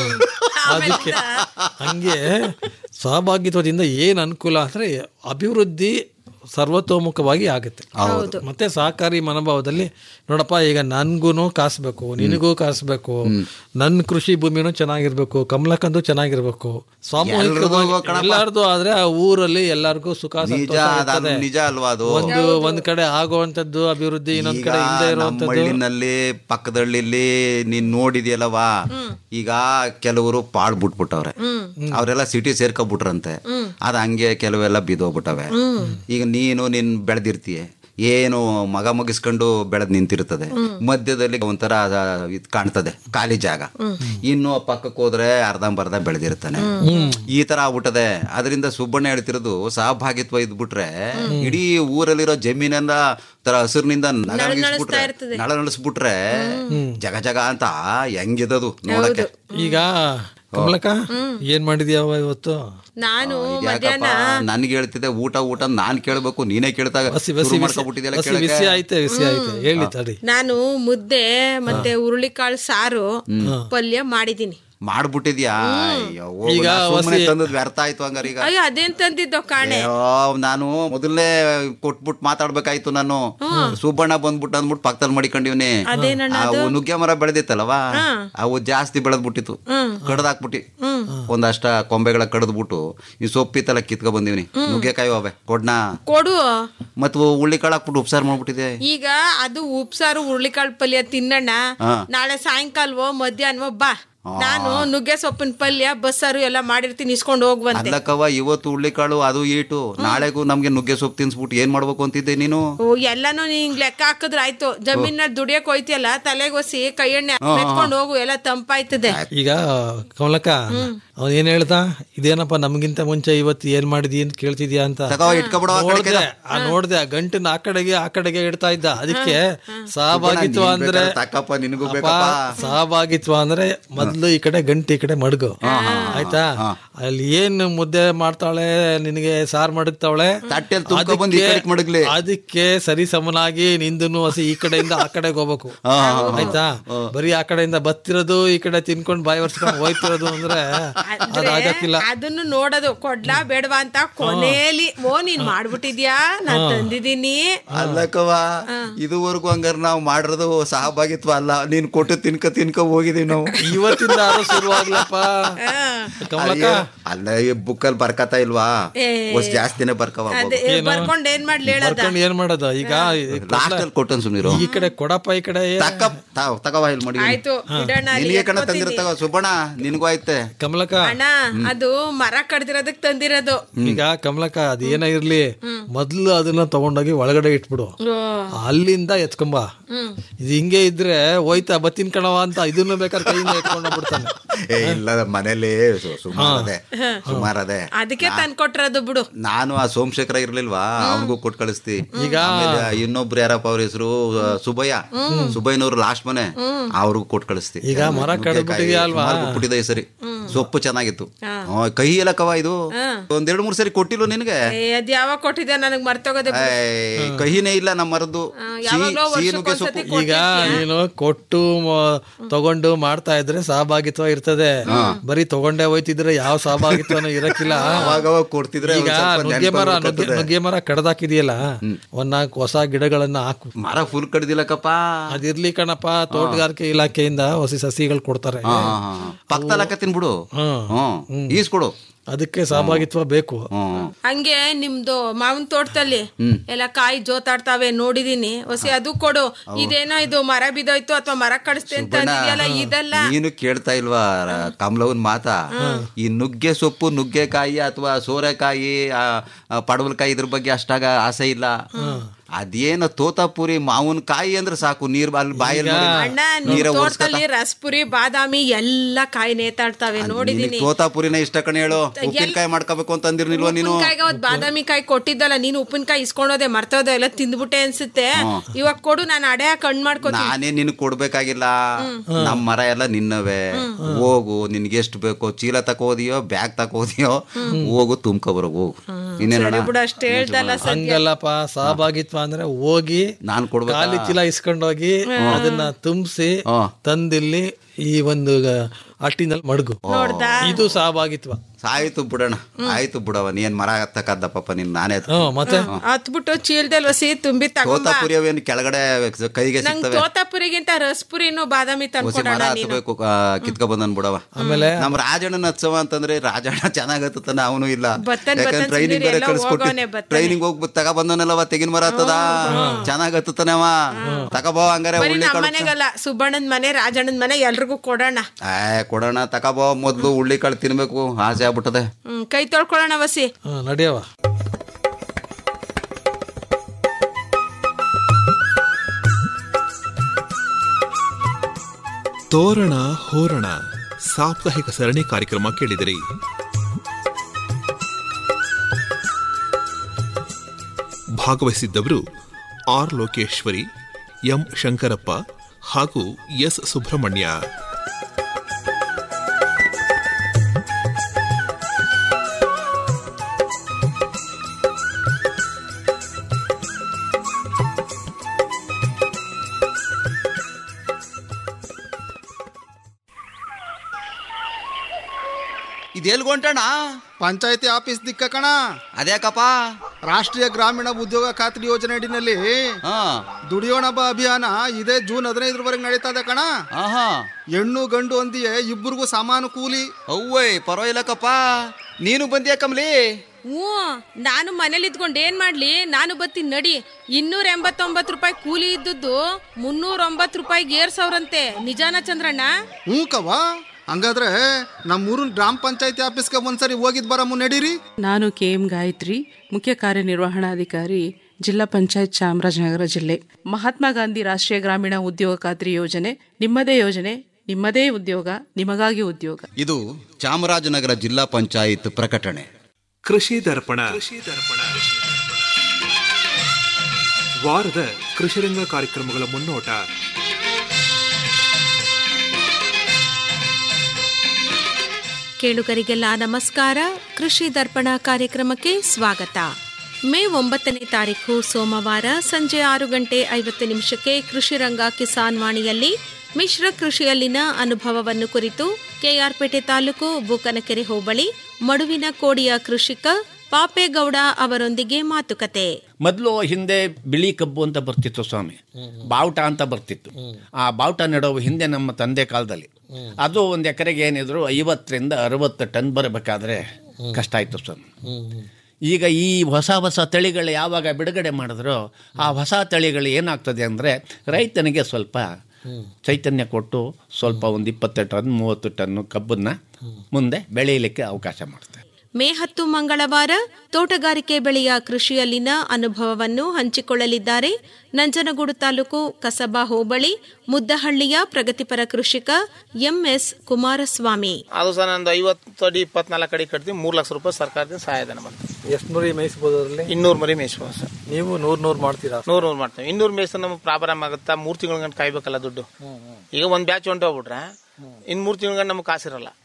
ಅದಕ್ಕೆ ಹಂಗೆ ಸಹಭಾಗಿತ್ವದಿಂದ ಏನ್ ಅನುಕೂಲ ಅಂದ್ರೆ ಅಭಿವೃದ್ಧಿ ಸರ್ವತೋಮುಖವಾಗಿ ಆಗುತ್ತೆ ಮತ್ತೆ ಸಹಕಾರಿ ಮನೋಭಾವದಲ್ಲಿ ನೋಡಪ್ಪ ಈಗ ನನ್ಗೂನು ಕಾಸ್ಬೇಕು ನಿನಗೂ ಕಾಸ್ಬೇಕು ನನ್ನ ಕೃಷಿ ಭೂಮಿನೂ ಚೆನ್ನಾಗಿರ್ಬೇಕು ಕಮಲಕ್ಕಂದು ಚೆನ್ನಾಗಿರ್ಬೇಕು ಸಾಮೂಹಿಕವಾಗಿ ಎಲ್ಲಾರ್ದು ಆದ್ರೆ ಆ ಊರಲ್ಲಿ ಎಲ್ಲಾರ್ಗೂ ಸುಖ ನಿಜ ಸಂತೋಷ ಅದ್ ಇರ್ತದೆ. ನಿಜ ಅಲ್ವಾ ಅದು ಒಂದು ಒಂದ್ ಕಡೆ ಆಗುವಂತದ್ದು ಅಭಿವೃದ್ಧಿ ಇನ್ನೊಂದ್ ಈಗ ಕಡೆ ಇಲ್ಲದೆ ನಮ್ಮ ಇರುವಂತದ್ದು ಹಳ್ಳಿನಲ್ಲಿ ಪಕ್ಕದಳ್ಳಿಲಿ ನೀನ್ ನೋಡಿದ್ಯಲ್ಲವಾ ಈಗ ಕೆಲವರು ಪಾಳ್ ಬಿಟ್ಬಿಟ್ಟವ್ರೆ ಅವರೆಲ್ಲ ಸಿಟಿ ಸೇರ್ಕೊಬಿಟ್ರಂತೆ ಅದ ಹಂಗೆ ಕೆಲವೆಲ್ಲ ಬಿದ್ದೋಗ್ಬಿಟ್ಟವೆ ಈಗ ನೀನು ನೀನ್ ಬೆಳೆದಿರ್ತೀಯ ಏನು ಮಗ ಮಗಿಸ್ಕೊಂಡು ಬೆಳೆದ್ ನಿಂತಿರ್ತದೆ ಮಧ್ಯದಲ್ಲಿ ಒಂಥರ ಅದ- ಇದ್ ಕಾಣ್ತದೆ ಖಾಲಿ ಜಾಗ ಇನ್ನು ಪಕ್ಕಕ್ಕೆ ಹೋದ್ರೆ ಅರ್ಧಂಬರ್ಧ ಬೆಳೆದಿರ್ತಾನೆ ಈ ತರ ಆಗ್ಬಿಟ್ಟದೆ ಅದರಿಂದ ಸುಬ್ಬಣ್ಣ ಹೇಳ್ತಿರೋದು ಸಹಭಾಗಿತ್ವ ಇದ್ಬಿಟ್ರೆ ಇಡೀ ಊರಲ್ಲಿರೋ ಜಮೀನನ್ನ ತರ ಹಸಿರಿನಿಂದ ನಳಗಿಸ್ಬಿಟ್ರೆ ನಳ ನಳಿಸ್ಬಿಟ್ರೆ ಜಗ ಜಗ ಅಂತ ಹೆಂಗಿದದು ನೋಡಕ್ಕೆ ಈಗ ಕಮಲಕ್ಕ ಏನ್ ಮಾಡಿದ್ಯಾವ ಇವತ್ತು ನಾನು ಯಾಕಪ್ಪ ನನ್ಗೆ ಹೇಳ್ತಿದ್ದೆ ಊಟ ಊಟ ನಾನ್ ಕೇಳ್ಬೇಕು ನೀನೇ ಕೇಳ್ದಾಗ ಹಸಿ ಹಸಿ ಮಾಡ್ಕೊಬಿಟ್ಟಿದ್ಯಲ್ಲ ಹಸಿ ಬಿಸಿ ಆಯ್ತೆ ಬಿಸಿ ಆಯ್ತೆ ಹೇಳಿ ತಡಿ ನಾನು ಮುದ್ದೆ ಮತ್ತೆ ಹುರುಳಿಕಾಳು ಸಾರು ಪಲ್ಯ ಮಾಡಿದೀನಿ ಮಾಡ್ಬಿಟ್ಟಿದ್ಯಾ ಅಯ್ಯೋ, ಹೋಗು, ಈಗ ನಾ ಸುಮ್ನೆ ಹೊಸಿ- ತಂದದ್ ವ್ಯರ್ಥ ಆಯ್ತು ಹಂಗಾರ ಈಗ ಅಯ್ಯೋ ಅದೇನ್ ತಂದಿದ್ದೋ ಕಾಣೆ ಅಯ್ಯೋ ನಾನು ಮೊದಲನೇ ಕೊಟ್ಬಿಟ್ಟು ಮಾತಾಡ್ಬೇಕಾಯ್ತು ನಾನು ಸುಬ್ಬಣ್ಣ ಬಂದ್ಬಿಟ್ಟು ಅಂದ್ಬಿಟ್ಟು ಪಕ್ಕದಲ್ಲಿ ಮಡಿಕೊಂಡಿವ್ನಿ ಅವು ನುಗ್ಗೆ ಮರ ಬೆಳೆದಿತ್ತಲ್ಲವಾ ಅವು ಜಾಸ್ತಿ ಬೆಳೆದ್ಬಿಟ್ಟಿತ್ತು ಕಡ್ದಾಕ್ಬಿಟ್ಟಿ ಒಂದಷ್ಟ ಕೊಂಬೆಗಳ ಕಡ್ದ್ಬಿಟ್ಟು ಈ ಸೊಪ್ಪಿತ್ತಲ್ಲ ಕಿತ್ಕೊ ಬಂದಿವ್ನಿ ನುಗ್ಗೆಕಾಯಿ ಅವೆ ಕೊಡ್ನಾ ಕೊಡು ಮತ್ತು ಉಳ್ಳಿ ಕಾಳು ಹಾಕ್ಬಿಟ್ಟು ಉಪ್ಸಾರು ಮಾಡ್ಬಿಟ್ಟಿದೆ ಈಗ ಅದು ಉಪ್ಸಾರು ಹುರುಳಿಕಾಳು ಪಲ್ಯ ತಿನ್ನಣ್ಣ ನಾಳೆ ಸಾಯಂಕಾಲವೋ ಮಧ್ಯಾಹ್ನವೋ ಬಾ ನಾನು ನುಗ್ಗೆ ಸೊಪ್ಪಿನ ಪಲ್ಯ ಬಸ್ಸಾರು ಎಲ್ಲ ಮಾಡಿರ್ತೀನಿ ಇಸ್ಕೊಂಡು ಹೋಗುವಂತೆ ಅಲ್ಲಕ್ಕವ ಇವತ್ತು ಉಳ್ಳಿಕಾಳು ಅದು ಈಟು ನಾಳೆಗೂ ನಮ್ಗೆ ನುಗ್ಗೆ ಸೊಪ್ಪು ತಿನ್ಸ್ಬಿಟ್ಟು ಏನ್ ಮಾಡ್ಬೇಕು ಅಂತಿದ್ದೆ ನೀನು ಓ ಎಲ್ಲಾನು ನಿಂಗ್ ಲೆಕ್ಕ ಹಾಕಿದ್ರ ಆಯ್ತು ಜಮೀನಲ್ಲಿ ದುಡಿಯಕ್ ಹೋಯ್ತಿಯಲ್ಲ ತಲೆಗೊಸಿ ಕೈ ಎಣ್ಣೆ ಮೆತ್ಕೊಂಡು ಹೋಗು ಎಲ್ಲ ತಂಪಾಯ್ತದೆ ಈಗ ಕಮಲಕ್ಕ ಅವ್ನು ಏನ್ ಹೇಳ್ದ ಇದೇನಪ್ಪ ನಮ್ಗಿಂತ ಮುಂಚೆ ಇವತ್ತು ಏನ್ ಮಾಡಿದಿ ಅಂತ ಕೇಳ್ತಿದ್ಯಾ ಅಂತ ತಗೋ ಇಟ್ಕೊಬಿಡವ ನೋಡ್ದೆ ಆ ನೋಡ್ದೆ ಆ ಗಂಟನ್ನ ಆ ಕಡೆಗೆ ಆ ಕಡೆಗೆ ಇಡ್ತಾ ಇದ್ದ ಅದಕ್ಕೆ ಸಹಭಾಗಿತ್ವ ಅಂದ್ರೆ ತಕ್ಕಪ್ಪ ನಿನಗೂ ಅಪ್ಪ, ಬೇಕಪ್ಪ ಸಹಭಾಗಿತ್ವ ಅಂದ್ರೆ ಮೊದ್ಲು ಈ ಕಡೆ ಗಂಟು ಈ ಕಡೆ ಮಡ್ಗು ಆಯ್ತಾ ಅಲ್ಲಿ ಏನ್ ಮುದ್ದೆ ಮಾಡ್ತಾಳೆ ನಿನಗೆ ಸಾರ್ ಮಡಗ್ತಾವಳೆ ತಟ್ಟೆಲ್ ತುಂಬ್ಕೊ ಬಂದು ಈ ಕಡೆಗ್ ಮಡಗ್ಲಿ. ಅದಕ್ಕೆ ಸರಿ ಸಮನಾಗಿ ನಿಂದನು ಹಸಿ ಈ ಕಡೆಯಿಂದ ಆ ಕಡೆಗೆ ಹೋಗ್ಬೇಕು ಆಯ್ತಾ ಬರೀ ಆ ಕಡೆಯಿಂದ ಬತ್ತಿರೋದು ಈ ಕಡೆ ತಿನ್ಕೊಂಡು ಬಾಯಿ ಒರ್ಸ್ಕೊಂಡು ಹೋಯ್ತಿರೋದು ಅಂದ್ರೆ ಅದಾಗಕ್ಕಿಲ್ಲ ಅದನ್ನು ನೋಡೋದು ಕೊಡ್ಲಾ ಬೇಡವಾ ಅಂತ ಕೊನೆಯಲ್ಲಿ ಓ ನೀನ್ ಮಾಡ್ಬಿಟ್ಟಿದ್ಯಾ ನಾನ್ ತಂದಿದೀನಿ ಅಲ್ಲಕ್ಕವ ಇದುವರೆಗೂ ಹಂಗಾರ ನಾವು ಮಾಡಿರೋದು ಸಹಭಾಗಿತ್ವ ಅಲ್ಲ ನೀನ್ ಕೊಟ್ಟು ತಿನ್ಕ ತಿನ್ಕ ಹೋಗಿದೀವಿ ನಾವು ಇವತ್ತಿಂದ ಯಾರು ಶುರುವಾಗ್ಲಪ್ಪ ಕಮಲಕ್ಕ ಅಯ್ಯೋ, ಅಲ್ಲ ಈ ಬುಕ್ಕಲ್ಲಿ ಬರ್ಕತಾ ಇಲ್ವಾ ಹೊಸ್ ಜಾಸ್ತಿನೇ ಬರ್ಕವ ಅದೇ ಬರ್ಕೊಂಡ್ ಏನ್ ಮಾಡ್ಲಿ ಹೇಳದ ಬರ್ಕೊಂಡು ಏನ್ ಮಾಡೋದು ಈಗ ಲಾಸ್ಟ್ ಅಲ್ಲಿ ಕೊಟ್ಟನ್ ಸುಮ್ನಿರು ಈ ಕಡೆ ಕೊಡಪ್ಪ ಈ ಕಡೆ ತಕ್ಕ ತಾವ್ ತಗವ ಇಲ್ಲಿ ಮಾಡಿ ಆಯ್ತು ಬಿಡೋಣ ಅಲ್ಲಿ ನಿನಗೆ ಕಣ ಎತ್ಕೊತೀನಿ. ತಂದಿರ ತಗೋ ಸುಬ್ಬಣ್ಣ ನಿನಗೂ ಐತೆ ಕಮಲಕ್ಕ ಅಣ್ಣ ಅದು ಮರ ಕಡ್ದಿರೋದಕ್ ತಂದಿರೋದು ಈಗ ಕಮಲಕ್ಕ ಅದ್ ಏನೇ ಇರ್ಲಿ ಮೊದ್ಲು ಅದನ್ನ ತಗೊಂಡೋಗಿ ಒಳಗಡೆ ಇಟ್ಬಿಡು ಓ, ಅಲ್ಲಿಂದ ಎತ್ಕೊಂಬ ಇದು ಹಿಂಗೆ ಇದ್ರೆ ಹೋಯ್ತಾ ಬತ್ತಿನ ಕಣವ ಅಂತ ಇದನ್ನು ಬೇಕಾದ್ರೆ ಕೈಯಿಂದ ಎತ್ಕೊಂಡು ಬಿಡ್ತಾನೆ ಏ ಇಲ್ಲ ಮನೇಲಿ ಸು- ಸುಮಾರದೆ ಸುಮಾರದೆ ಅದಕ್ಕೆ ತಂದ್ಕೊಟ್ರದು ಬಿಡು ನಾನು ಆ ಸೋಮಶೇಖರ ಇರ್ಲಿಲ್ವಾ ಅವನಿಗೂ ಕೊಟ್ಟು ಕಳಿಸ್ತಿ ಈಗ ಆಮೇಲೆ ಇನ್ನೊಬ್ರು ಯಾರಪ್ಪ ಅವ್ರ ಹೆಸರು ಸುಬ್ಬಯ್ಯ ಸುಬ್ಬಯ್ಯನವ್ರು ಲಾಸ್ಟ್ ಮನೆ ಅವ್ರಿಗೂ ಕೊಟ್ಟು ಕಳಿಸ್ತಿ ಈಗ ಮರ ಕಡ್ದ್ಬಿಟ್ಟಿದ್ಯಾ ಅಲ್ವಾ? ಬಿಟ್ಟಿದೆ ಈ ಸರಿ ಸೊಪ್ಪು ಚೆನ್ನಾಗಿತ್ತು ಆ, ಕಹಿ ಎಲ್ಲ ಕವ ಇದು ಒಂದೆರಡು ಮೂರು ಸರಿ ಕೊಟ್ಟಿಲ್ಲ ನಿನಗೆ ಏ, ಅದ್ ಯಾವಾಗ ಕೊಟ್ಟಿದ್ದೆ ನನಗ್ ಮರ್ತೋಗೋದೆ ಬಿಡು. ಏಯ್, ಕಹಿನೇ ಇಲ್ಲ ನಮ್ಮ ಮರದ್ದು ಸಿಹಿ ಯಾವಾಗ್ಲೋ ಸಿಹಿ ನುಗ್ಗೆ ವರ್ಷಕ್ಕೊಂದ್ಸತಿ ಸೊಪ್ಪು ಈಗ ನೀನು ಕೊಟ್ಟು ಮ- ತಗೊಂಡು ಮಾಡ್ತಾ ಇದ್ರೆ ಸಹಭಾಗಿತ್ವ ಇರ್ತದೆ ಬರೀ ತಗೊಂಡೇ ಹೋಯ್ತಿದ್ರೆ ಯಾವ ಸಹಭಾಗಿತ್ವನೂ ಇರಕ್ಕಿಲ್ಲ ಅವಾಗ ಅವಾಗ ಕೊಡ್ತಿದ್ರೆ ಈಗ ಒಂದ್ ಸ್ವಲ್ಪ ನುಗ್ಗೆ ಮರ ನೆನ್ಪಲ್ಲಿ ನುಗ್ಗೆ ಉಳ್ಕೊತದೆ. ನುಗ್ಗೆ ಮರ ಕಡ್ದಾಕಿದೆಯಲ್ಲ ಒಂದ್ ನಾಲ್ಕು ಹೊಸ ಗಿಡಗಳನ್ನ ಹಾಕು ಮರ ಫುಲ್ ಕಡ್ದಿಲ್ಲಕ್ಕಪ್ಪ ಅದಿರ್ಲಿ ಕಣಪ್ಪ ತೋಟಗಾರಿಕೆ ಇಲಾಖೆಯಿಂದ ಹೊಸ ಸಸಿಗಳು ಕೊಡ್ತಾರೆ ಹಾ, ಹಾ, ಹಾ. ಪಕ್ಕದಲ್ಲಿ ತಿನ್ಬಿಡು ಹ್ಮ್ ಈಸ್ಕೊಡು ಅದಕ್ಕೆ ಸಹಭಾಗಿತ್ವ ಬೇಕು ಹ್ಮ್ ಹಂಗೆ ನಿಮ್ದು ಮಾವಿನ ತೋಟದಲ್ಲಿ ಎಲ್ಲ ಕಾಯಿ ಜೋತಾಡ್ತಾವೆ ನೋಡಿದೀನಿ ಹೊಸಿ ಅದು ಕೊಡು ಇದೇನೋ ಇದು ಮರ ಬಿದ್ದೋಯ್ತು ಅಥವಾ ಮರ ಕಡಿಸ್ತೆ ಅಂತ ಅಂದಿದ್ಯಲ್ಲ ಇದೆಲ್ಲ ನೀನು ಕೇಳ್ತಾ ಇಲ್ವಾ ರ- ಕಮಲವನ್ ಮಾತಾ ಈ ನುಗ್ಗೆ ಸೊಪ್ಪು ನುಗ್ಗೆಕಾಯಿ ಅಥವಾ ಸೋರೆಕಾಯಿ ಆ, ಆ, ಪಡವಲಕಾಯಿ ಇದ್ರ ಬಗ್ಗೆ ಅಷ್ಟಾಗ ಆಸೆ ಇಲ್ಲ ಅದೇನೋ ತೋತಾಪುರಿ ಮಾವಿನ ಕಾಯಿ ಅಂದ್ರೆ ಸಾಕು ನೀರ್ ಅಲ್ಲಿ ಬಾಯಲ್ಲಿ ನೋಡಿ ಅಣ್ಣ ನಿಮ್ ನೀರ ತೋಟದಲ್ಲಿ ರಸಪುರಿ ಬಾದಾಮಿ ಎಲ್ಲ ಕಾಯಿ ನೇತಾಡ್ತಾವೆ ನೋಡಿದೀನಿ ತೋತಾಪುರಿನ ಇಷ್ಟ ಕಣ್ ಹೇಳು ಉಪ್ಪಿನಕಾಯಿ ಮಾಡ್ಕೋಬೇಕು ಅಂತ ಅಂದಿರ್ನಿಲ್ವಾ ನೀನು ಉಪ್ಪಿನಕಾಯಿಗೆ ಅವತ್ ಬಾದಾಮಿ ಕಾಯಿ ಕೊಟ್ಟಿದ್ದಲ್ಲ ನೀನು ಉಪ್ಪಿನಕಾಯಿ ಇಸ್ಕೊಂಡೋದೆ ಮರ್ತೋದೆ ಎಲ್ಲ ತಿಂದ್ಬಿಟ್ಟೆ ಅನ್ಸುತ್ತೆ ಇವಾಗ ಕೊಡು ನಾನು ಅಡೆ ಕಣ್ ಮಾಡ್ಕೋತೀನಿ ನಾನೇ ನಿನ್ ಕೊಡ್ಬೇಕಾಗಿಲ್ಲ ನಮ್ ಮರ ಎಲ್ಲ ನಿನ್ನವೇ ಹೋಗು ನಿನ್ಗೆ ಎಷ್ಟು ಬೇಕೋ ಚೀಲ ತಕೋದಿಯೋ ಬ್ಯಾಗ್ ತಕೋದಿಯೋ ಹೋಗು ತುಂಬ್ಕೊಬರೋ ಹೋಗು ಇನ್ನೇನಣ್ಣ ಬಿಡು ಅಷ್ಟೇ ಹೇಳ್ದಲ್ಲ ಸದ್ಯ ಹಂಗಲ್ಲಪ್ಪ ಸಹಭಾಗಿತ್ವ ಅಂದ್ರೆ ಹೋಗಿ ನಾನ್ ಕೊಡ್ಬೇಕಾ ಖಾಲಿ ಚೀಲ ಇಸ್ಕೊಂಡೋಗಿ ಅದನ್ನ ತುಂಬಿಸಿ ಹಾ. ತಂದಿಲ್ಲಿ ಈ ಒಂದು ಅಟ್ಟಿನಲ್ಲಿ ಮಡಗು ನೋಡ್ದಾ ಇದು ಸಹಭಾಗಿತ್ವ ಆಯ್ತು ಬಿಡೋಣ ಆಯ್ತು ಬಿಡವ ನೀನ್ ಮರ ಹತ್ತಕ್ಕದ್ದ ಪಾಪ ನೀನ್ ನಾನೇ ಎತ್ಕೊ. ಹ್ಮ್ ಮತ್ತೆ ಹತ್ಬಿಟ್ಟು ಚೀಲದಲ್ಲಿ ಹೊಸಿ ತುಂಬಿ ತಗೊಂಬ ತೋತಾಪುರಿ ಅವೇನು ಕೆಳಗಡೆ ಕೈಗೆ ನಂಗ್ ಸಿಗ್ತವೆ ತೋತಾಪುರಿಗಿಂತ ರಸಪುರಿನು ಬಾದಾಮಿ ಹೊಸಿ ತಂದ್ಕೊಡೋಣ ಮರ ನೀನು ಹತ್ಬೇಕು ಕಿತ್ಕೊ ಬಂದನ್ ಬಿಡವ ಆಮೇಲೆ ನಮ್ ರಾಜಣ್ಣನ ಹತ್ಸವ ಅಂತಂದ್ರೆ ರಾಜಣ್ಣ ಚೆನ್ನಾಗ್ ಹತ್ತತಾನ ಅವನು ಇಲ್ಲ ಬತ್ತನ್ ಯಾಕಂದ್ರೆ ಬತ್ತನ್ ಟ್ರೈನಿಂಗ್ ಬೇರೆ ಸುಮ್ನಿರಿ, ಎಲ್ಲ ಕಳ್ಸ್ಕೊಟ್ಟಿ ಹೋಗೋನೆ ಬತ್ತನೆ. ಟ್ರೈನಿಂಗ್ ಹೋಗಿ ತಗ ಬಂದನಲ್ಲವ ತೆಗಿನ ಮರ ಹತ್ತದ ಚೆನ್ನಾಗ್ ಹತ್ತತಾನೆ ಅವ ತಗಬೋ ಹಂಗಾರೆ ಬರೀ ಉಳ್ಳಿ ನಮ್ಮ ಕಾಳು ಮನೆಗಲ್ಲ ಸುಬ್ಬಣ್ಣನ ಮನೆ ರಾಜಣ್ಣನ ಮನೆ ಎಲ್ರಿಗೂ ಕೊಡೋಣ ಏ ಕೊಡೋಣ ತಗಬೋ ಮೊದ್ಲು ಉಳ್ಳಿ ಕಾಳು ತಿನ್ಬೇಕು ಆಸೆ ಆಗ್ಬಿಟ್ಟದೆ ಹ್ಮ್ ಕೈ ತೊಳ್ಕೊಳ್ಳೋಣ ವಸಿ ಹ್ಮ್, ನಡೆಯವ ತೋರಣ ಹೋರಣ ಸಾಪ್ತಾಹಿಕ ಸರಣಿ ಕಾರ್ಯಕ್ರಮ ಕೇಳಿದಿರಿ ಭಾಗವಹಿಸಿದ್ದವರು ಆರ್ ಲೋಕೇಶ್ವರಿ ಎಂ ಶಂಕರಪ್ಪ ಹಾಗೂ ಎಸ್ ಸುಬ್ರಹ್ಮಣ್ಯ ಇದೆಲ್ಗೊಂಟಣ ಪಂಚಾಯತಿ ಆಫೀಸ್ ದಿಕ್ಕ ಕಣ ಅದ್ಯಾಕಪ್ಪ ರಾಷ್ಟ್ರೀಯ ಗ್ರಾಮೀಣ ಉದ್ಯೋಗ ಖಾತ್ರಿ ಯೋಜನೆ ಅಡಿನಲ್ಲಿ ಹಾ ದುಡಿಯೋಣ ಬಾ ಅಭಿಯಾನ ಇದೇ ಜೂನ್ ಹದಿನೈದರವರೆಗೆ ನಡೀತಾ ಇದೆ ಕಣ ಆಹಾ ಹೆಣ್ಣು ಗಂಡು ಅಂದಿಯೇ ಇಬ್ಬರಿಗೂ ಸಮಾನ ಕೂಲಿ ಅವ್ವೇ ಪರವಾಗಿಲ್ಲಕ್ಕಪ್ಪ ನೀನು ಬಂದ್ಯಾ ಕಮಲಿ ಹ್ಞೂ ನಾನು ಮನೇಲಿ ಇದ್ಕೊಂಡು ಏನ್ ಮಾಡ್ಲಿ ನಾನು ಬತ್ತೀನಿ ನಡಿ ಇನ್ನೂರ ಎಂಬತ್ತೊಂಬತ್ತು ರೂಪಾಯಿ ಕೂಲಿ ಇದ್ದದ್ದು ಮುನ್ನೂರ ಒಂಬತ್ತು ರೂಪಾಯಿಗೆ ಏರ್ಸವ್ರಂತೆ ನಿಜಾನ ಚಂದ್ರಣ್ಣ ಹ್ಞೂ ಕವ ಹಂಗಾದ್ರೆ ನಮ್ಮೂರಿನ ಗ್ರಾಮ ಪಂಚಾಯತಿ ಆಫೀಸ್ಗೆ ಒಂದ್ಸರಿ ಹೋಗಿದ್ ಬರಮ್ಮ ನಡೀರಿ ನಾನು ಕೆ ಎಂ ಗಾಯತ್ರಿ ಮುಖ್ಯ ಕಾರ್ಯನಿರ್ವಹಣಾಧಿಕಾರಿ ಜಿಲ್ಲಾ ಪಂಚಾಯತ್ ಚಾಮರಾಜನಗರ ಜಿಲ್ಲೆ ಮಹಾತ್ಮ ಗಾಂಧಿ ರಾಷ್ಟ್ರೀಯ ಗ್ರಾಮೀಣ ಉದ್ಯೋಗ ಖಾತ್ರಿ ಯೋಜನೆ ನಿಮ್ಮದೇ ಯೋಜನೆ ನಿಮ್ಮದೇ ಉದ್ಯೋಗ ನಿಮಗಾಗಿ ಉದ್ಯೋಗ ಇದು ಚಾಮರಾಜನಗರ ಜಿಲ್ಲಾ ಪಂಚಾಯತ್ ಪ್ರಕಟಣೆ ಕೃಷಿ ದರ್ಪಣ ವಾರದ ಕೃಷಿರಂಗ ಕಾರ್ಯಕ್ರಮಗಳ ಮುನ್ನೋಟ ಕೇಳುಗರಿಗೆಲ್ಲ ನಮಸ್ಕಾರ ಕೃಷಿ ದರ್ಪಣ ಕಾರ್ಯಕ್ರಮಕ್ಕೆ ಸ್ವಾಗತ ಮೇ ಒಂಬತ್ತನೇ ತಾರೀಕು ಸೋಮವಾರ ಸಂಜೆ ಆರು ಗಂಟೆ ಐವತ್ತು ನಿಮಿಷಕ್ಕೆ ಕೃಷಿ ರಂಗ ಕಿಸಾನ್ ವಾಣಿಯಲ್ಲಿ ಮಿಶ್ರ ಕೃಷಿಯಲ್ಲಿನ ಅನುಭವವನ್ನು ಕುರಿತು ಕೆಆರ್ಪೇಟೆ ತಾಲೂಕು ಬೂಕನಕೆರೆ ಹೋಬಳಿ ಮಡುವಿನ ಕೋಡಿಯ ಕೃಷಿಕ ಪಾಪೇಗೌಡ ಅವರೊಂದಿಗೆ ಮಾತುಕತೆ ಮೊದಲು ಹಿಂದೆ ಬಿಳಿ ಕಬ್ಬು ಅಂತ ಬರ್ತಿತ್ತು ಸ್ವಾಮಿ ಬಾವುಟ ಅಂತ ಬರ್ತಿತ್ತು ಆ ಬಾವುಟ ನೆಡೋವು ಹಿಂದೆ ನಮ್ಮ ತಂದೆ ಕಾಲದಲ್ಲಿ ಅದು ಒಂದು ಎಕರೆಗೆ ಏನಿದ್ರು ಐವತ್ತರಿಂದ ಅರವತ್ತು ಟನ್ ಬರಬೇಕಾದ್ರೆ ಕಷ್ಟ ಆಯ್ತು ಸ್ವಾಮಿ ಈಗ ಈ ಹೊಸ ಹೊಸ ತಳಿಗಳು ಯಾವಾಗ ಬಿಡುಗಡೆ ಮಾಡಿದ್ರು ಆ ಹೊಸ ತಳಿಗಳು ಏನಾಗ್ತದೆ ಅಂದರೆ ರೈತನಿಗೆ ಸ್ವಲ್ಪ ಚೈತನ್ಯ ಕೊಟ್ಟು ಸ್ವಲ್ಪ ಒಂದು ಇಪ್ಪತ್ತು ಟನ್ ಮೂವತ್ತು ಟನ್ನು ಕಬ್ಬನ್ನ ಮುಂದೆ ಬೆಳೆಯಲಿಕ್ಕೆ ಅವಕಾಶ ಮಾಡ್ತಾರೆ ಮೇ ಹತ್ತು ಮಂಗಳವಾರ ತೋಟಗಾರಿಕೆ ಬೆಳೆಯ ಕೃಷಿಯಲ್ಲಿನ ಅನುಭವವನ್ನು ಹಂಚಿಕೊಳ್ಳಲಿದ್ದಾರೆ ನಂಜನಗೂಡು ತಾಲೂಕು ಕಸಬಾ ಹೋಬಳಿ ಮುದ್ದಹಳ್ಳಿಯ ಪ್ರಗತಿಪರ ಕೃಷಿಕ ಎಂಎಸ್ ಕುಮಾರಸ್ವಾಮಿ ಅದು ಸಹ ನಂದು ಐವತ್ತು ಅಡಿ ಇಪ್ಪತ್ನಾಲ್ಕು ಅಡಿ ಕಟ್ತೀವಿ ಮೂರು ಲಕ್ಷ ರೂಪಾಯಿ ಸರ್ಕಾರದಿಂದ ಸಹಾಯಧನ ಬಂತು ಎಷ್ಟು ಮರಿ ಮೇಯಿಸ್ಬೋದು ಅದರಲ್ಲಿ ಇನ್ನೂರು ಮರಿ ಮೇಯಿಸ್ಬೋದು ಸರ್ ನೀವು ನೂರ್ ನೂರ್ ಮಾಡ್ತೀರಾ ನೂರು ನೂರು ಮಾಡ್ತೇವೆ ಇನ್ನೂರು ಮೇಯಿಸ್ ನಮ್ಗೆ ಪ್ರಾಬ್ಲಮ್ ಆಗುತ್ತಾ ಮೂರು ತಿಂಗಳ ಗಂಟೆ ಕಾಯ್ಬೇಕಲ್ಲ ದುಡ್ಡು ಈಗ ಒಂದು ಬ್ಯಾಚ್ ಹೊಂಟೋಗ್ಬಿಟ್ರೆ ಇನ್ನು ಮೂರು ತಿಂಗಳ ಗಂಟೆ ನಮ್ಗೆ ಕಾಸಿರಲ್ಲ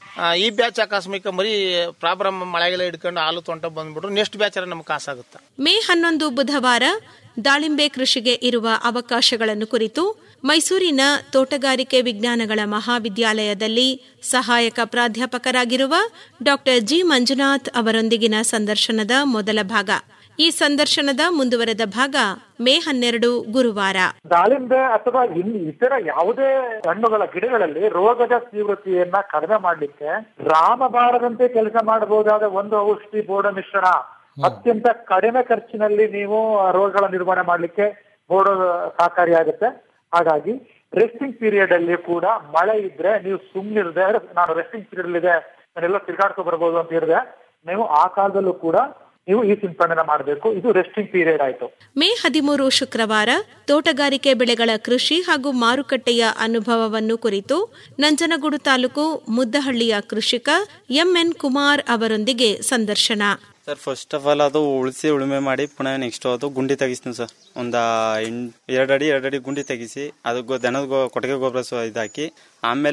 ಆ, ಈ ಬ್ಯಾಚ್ ಆಕಸ್ಮಿಕ ಮರಿ ಪ್ರಾಬ್ಲಮ್ ಮಳೆಗೆಲ್ಲ ಹಿಡ್ಕೊಂಡು ಹಾಲು ತೊಂಟ ಬಂದ್ಬಿಟ್ರು ನೆಕ್ಸ್ಟ್ ಬ್ಯಾಚ್ ನಮ್ಗೆ ಕಾಸಾಗುತ್ತೆ ಮೇ ಹನ್ನೊಂದು ಬುಧವಾರ ದಾಳಿಂಬೆ ಕೃಷಿಗೆ ಇರುವ ಅವಕಾಶಗಳನ್ನು ಕುರಿತು ಮೈಸೂರಿನ ತೋಟಗಾರಿಕೆ ವಿಜ್ಞಾನಗಳ ಮಹಾವಿದ್ಯಾಲಯದಲ್ಲಿ ಸಹಾಯಕ ಪ್ರಾಧ್ಯಾಪಕರಾಗಿರುವ ಡಾಕ್ಟರ್ ಜಿ ಮಂಜುನಾಥ್ ಅವರೊಂದಿಗಿನ ಸಂದರ್ಶನದ ಮೊದಲ ಭಾಗ ಈ ಸಂದರ್ಶನದ ಮುಂದುವರೆದ ಭಾಗ ಮೇ ಹನ್ನೆರಡು ಗುರುವಾರ ದಾಳಿಂಬೆ ಅಥವಾ ಇನ್ ಇತರ ಯಾವುದೇ ಹಣ್ಣುಗಳ ಗಿಡಗಳಲ್ಲಿ ರೋಗದ ತೀವ್ರತೆಯನ್ನ ಕಡಿಮೆ ಮಾಡ್ಲಿಕ್ಕೆ ರಾಮಬಾರದಂತೆ ಕೆಲಸ ಮಾಡಬಹುದಾದ ಒಂದು ಔಷಧಿ ಬೋರ್ಡ ಮಿಶ್ರಣ ಅತ್ಯಂತ ಕಡಿಮೆ ಖರ್ಚಿನಲ್ಲಿ ನೀವು ಆ ರೋಗಗಳ ನಿರ್ವಹಣೆ ಮಾಡ್ಲಿಕ್ಕೆ ಬೋರ್ಡ್ ಸಹಕಾರಿಯಾಗುತ್ತೆ ಹಾಗಾಗಿ ರೆಸ್ಟಿಂಗ್ ಪೀರಿಯಡ್ ಅಲ್ಲಿ ಕೂಡ ಮಳೆ ಇದ್ರೆ ನೀವು ಸುಮ್ಮನಿರದೆ ನಾನು ರೆಸ್ಟಿಂಗ್ ಪೀರಿಯಡ್ ಇದೆ ನಾನೆಲ್ಲ ತಿರ್ಗಾಡ್ಕೊ ಬರ್ಬೋದು ಅಂತ ಹೇಳಿದೆ ನೀವು ಆ ಕಾಲದಲ್ಲೂ ಕೂಡ ನೀವು ಈ ಸಿಂಪಡಣೆ ಮಾಡಬೇಕು ಇದು ರೆಸ್ಟಿಂಗ್ ಪೀರಿಯಡ್ ಆಯ್ತು ಮೇ ಹದಿಮೂರು ಶುಕ್ರವಾರ ತೋಟಗಾರಿಕೆ ಬೆಳೆಗಳ ಕೃಷಿ ಹಾಗೂ ಮಾರುಕಟ್ಟೆಯ ಅನುಭವವನ್ನು ಕುರಿತು ನಂಜನಗೂಡು ತಾಲೂಕು ಮುದ್ದಹಳ್ಳಿಯ ಕೃಷಿಕ ಎಂಎನ್ ಕುಮಾರ್ ಅವರೊಂದಿಗೆ ಸಂದರ್ಶನ ಸರ್ ಫಸ್ಟ್ ಆಫ್ ಆಲ್ ಅದು ಉಳಿಸಿ ಉಳುಮೆ ಮಾಡಿ ಪುನಃ ನೆಕ್ಸ್ಟ್ ಅದು ಗುಂಡಿ ತೆಗಿಸ್ತೀನಿ ಸರ್ ಒಂದು ಎಂಟ್ ಎರಡು ಅಡಿ ಎರಡು ಅಡಿ ಗುಂಡಿ ತೆಗಿಸಿ ಅದು ಗೊ- ದನದ ಗೊ- ಕೊಟ್ಟಿಗೆ ಗೊಬ್ಬರ ಸೊ ಇದಾಕಿ ಆಮೇಲೆ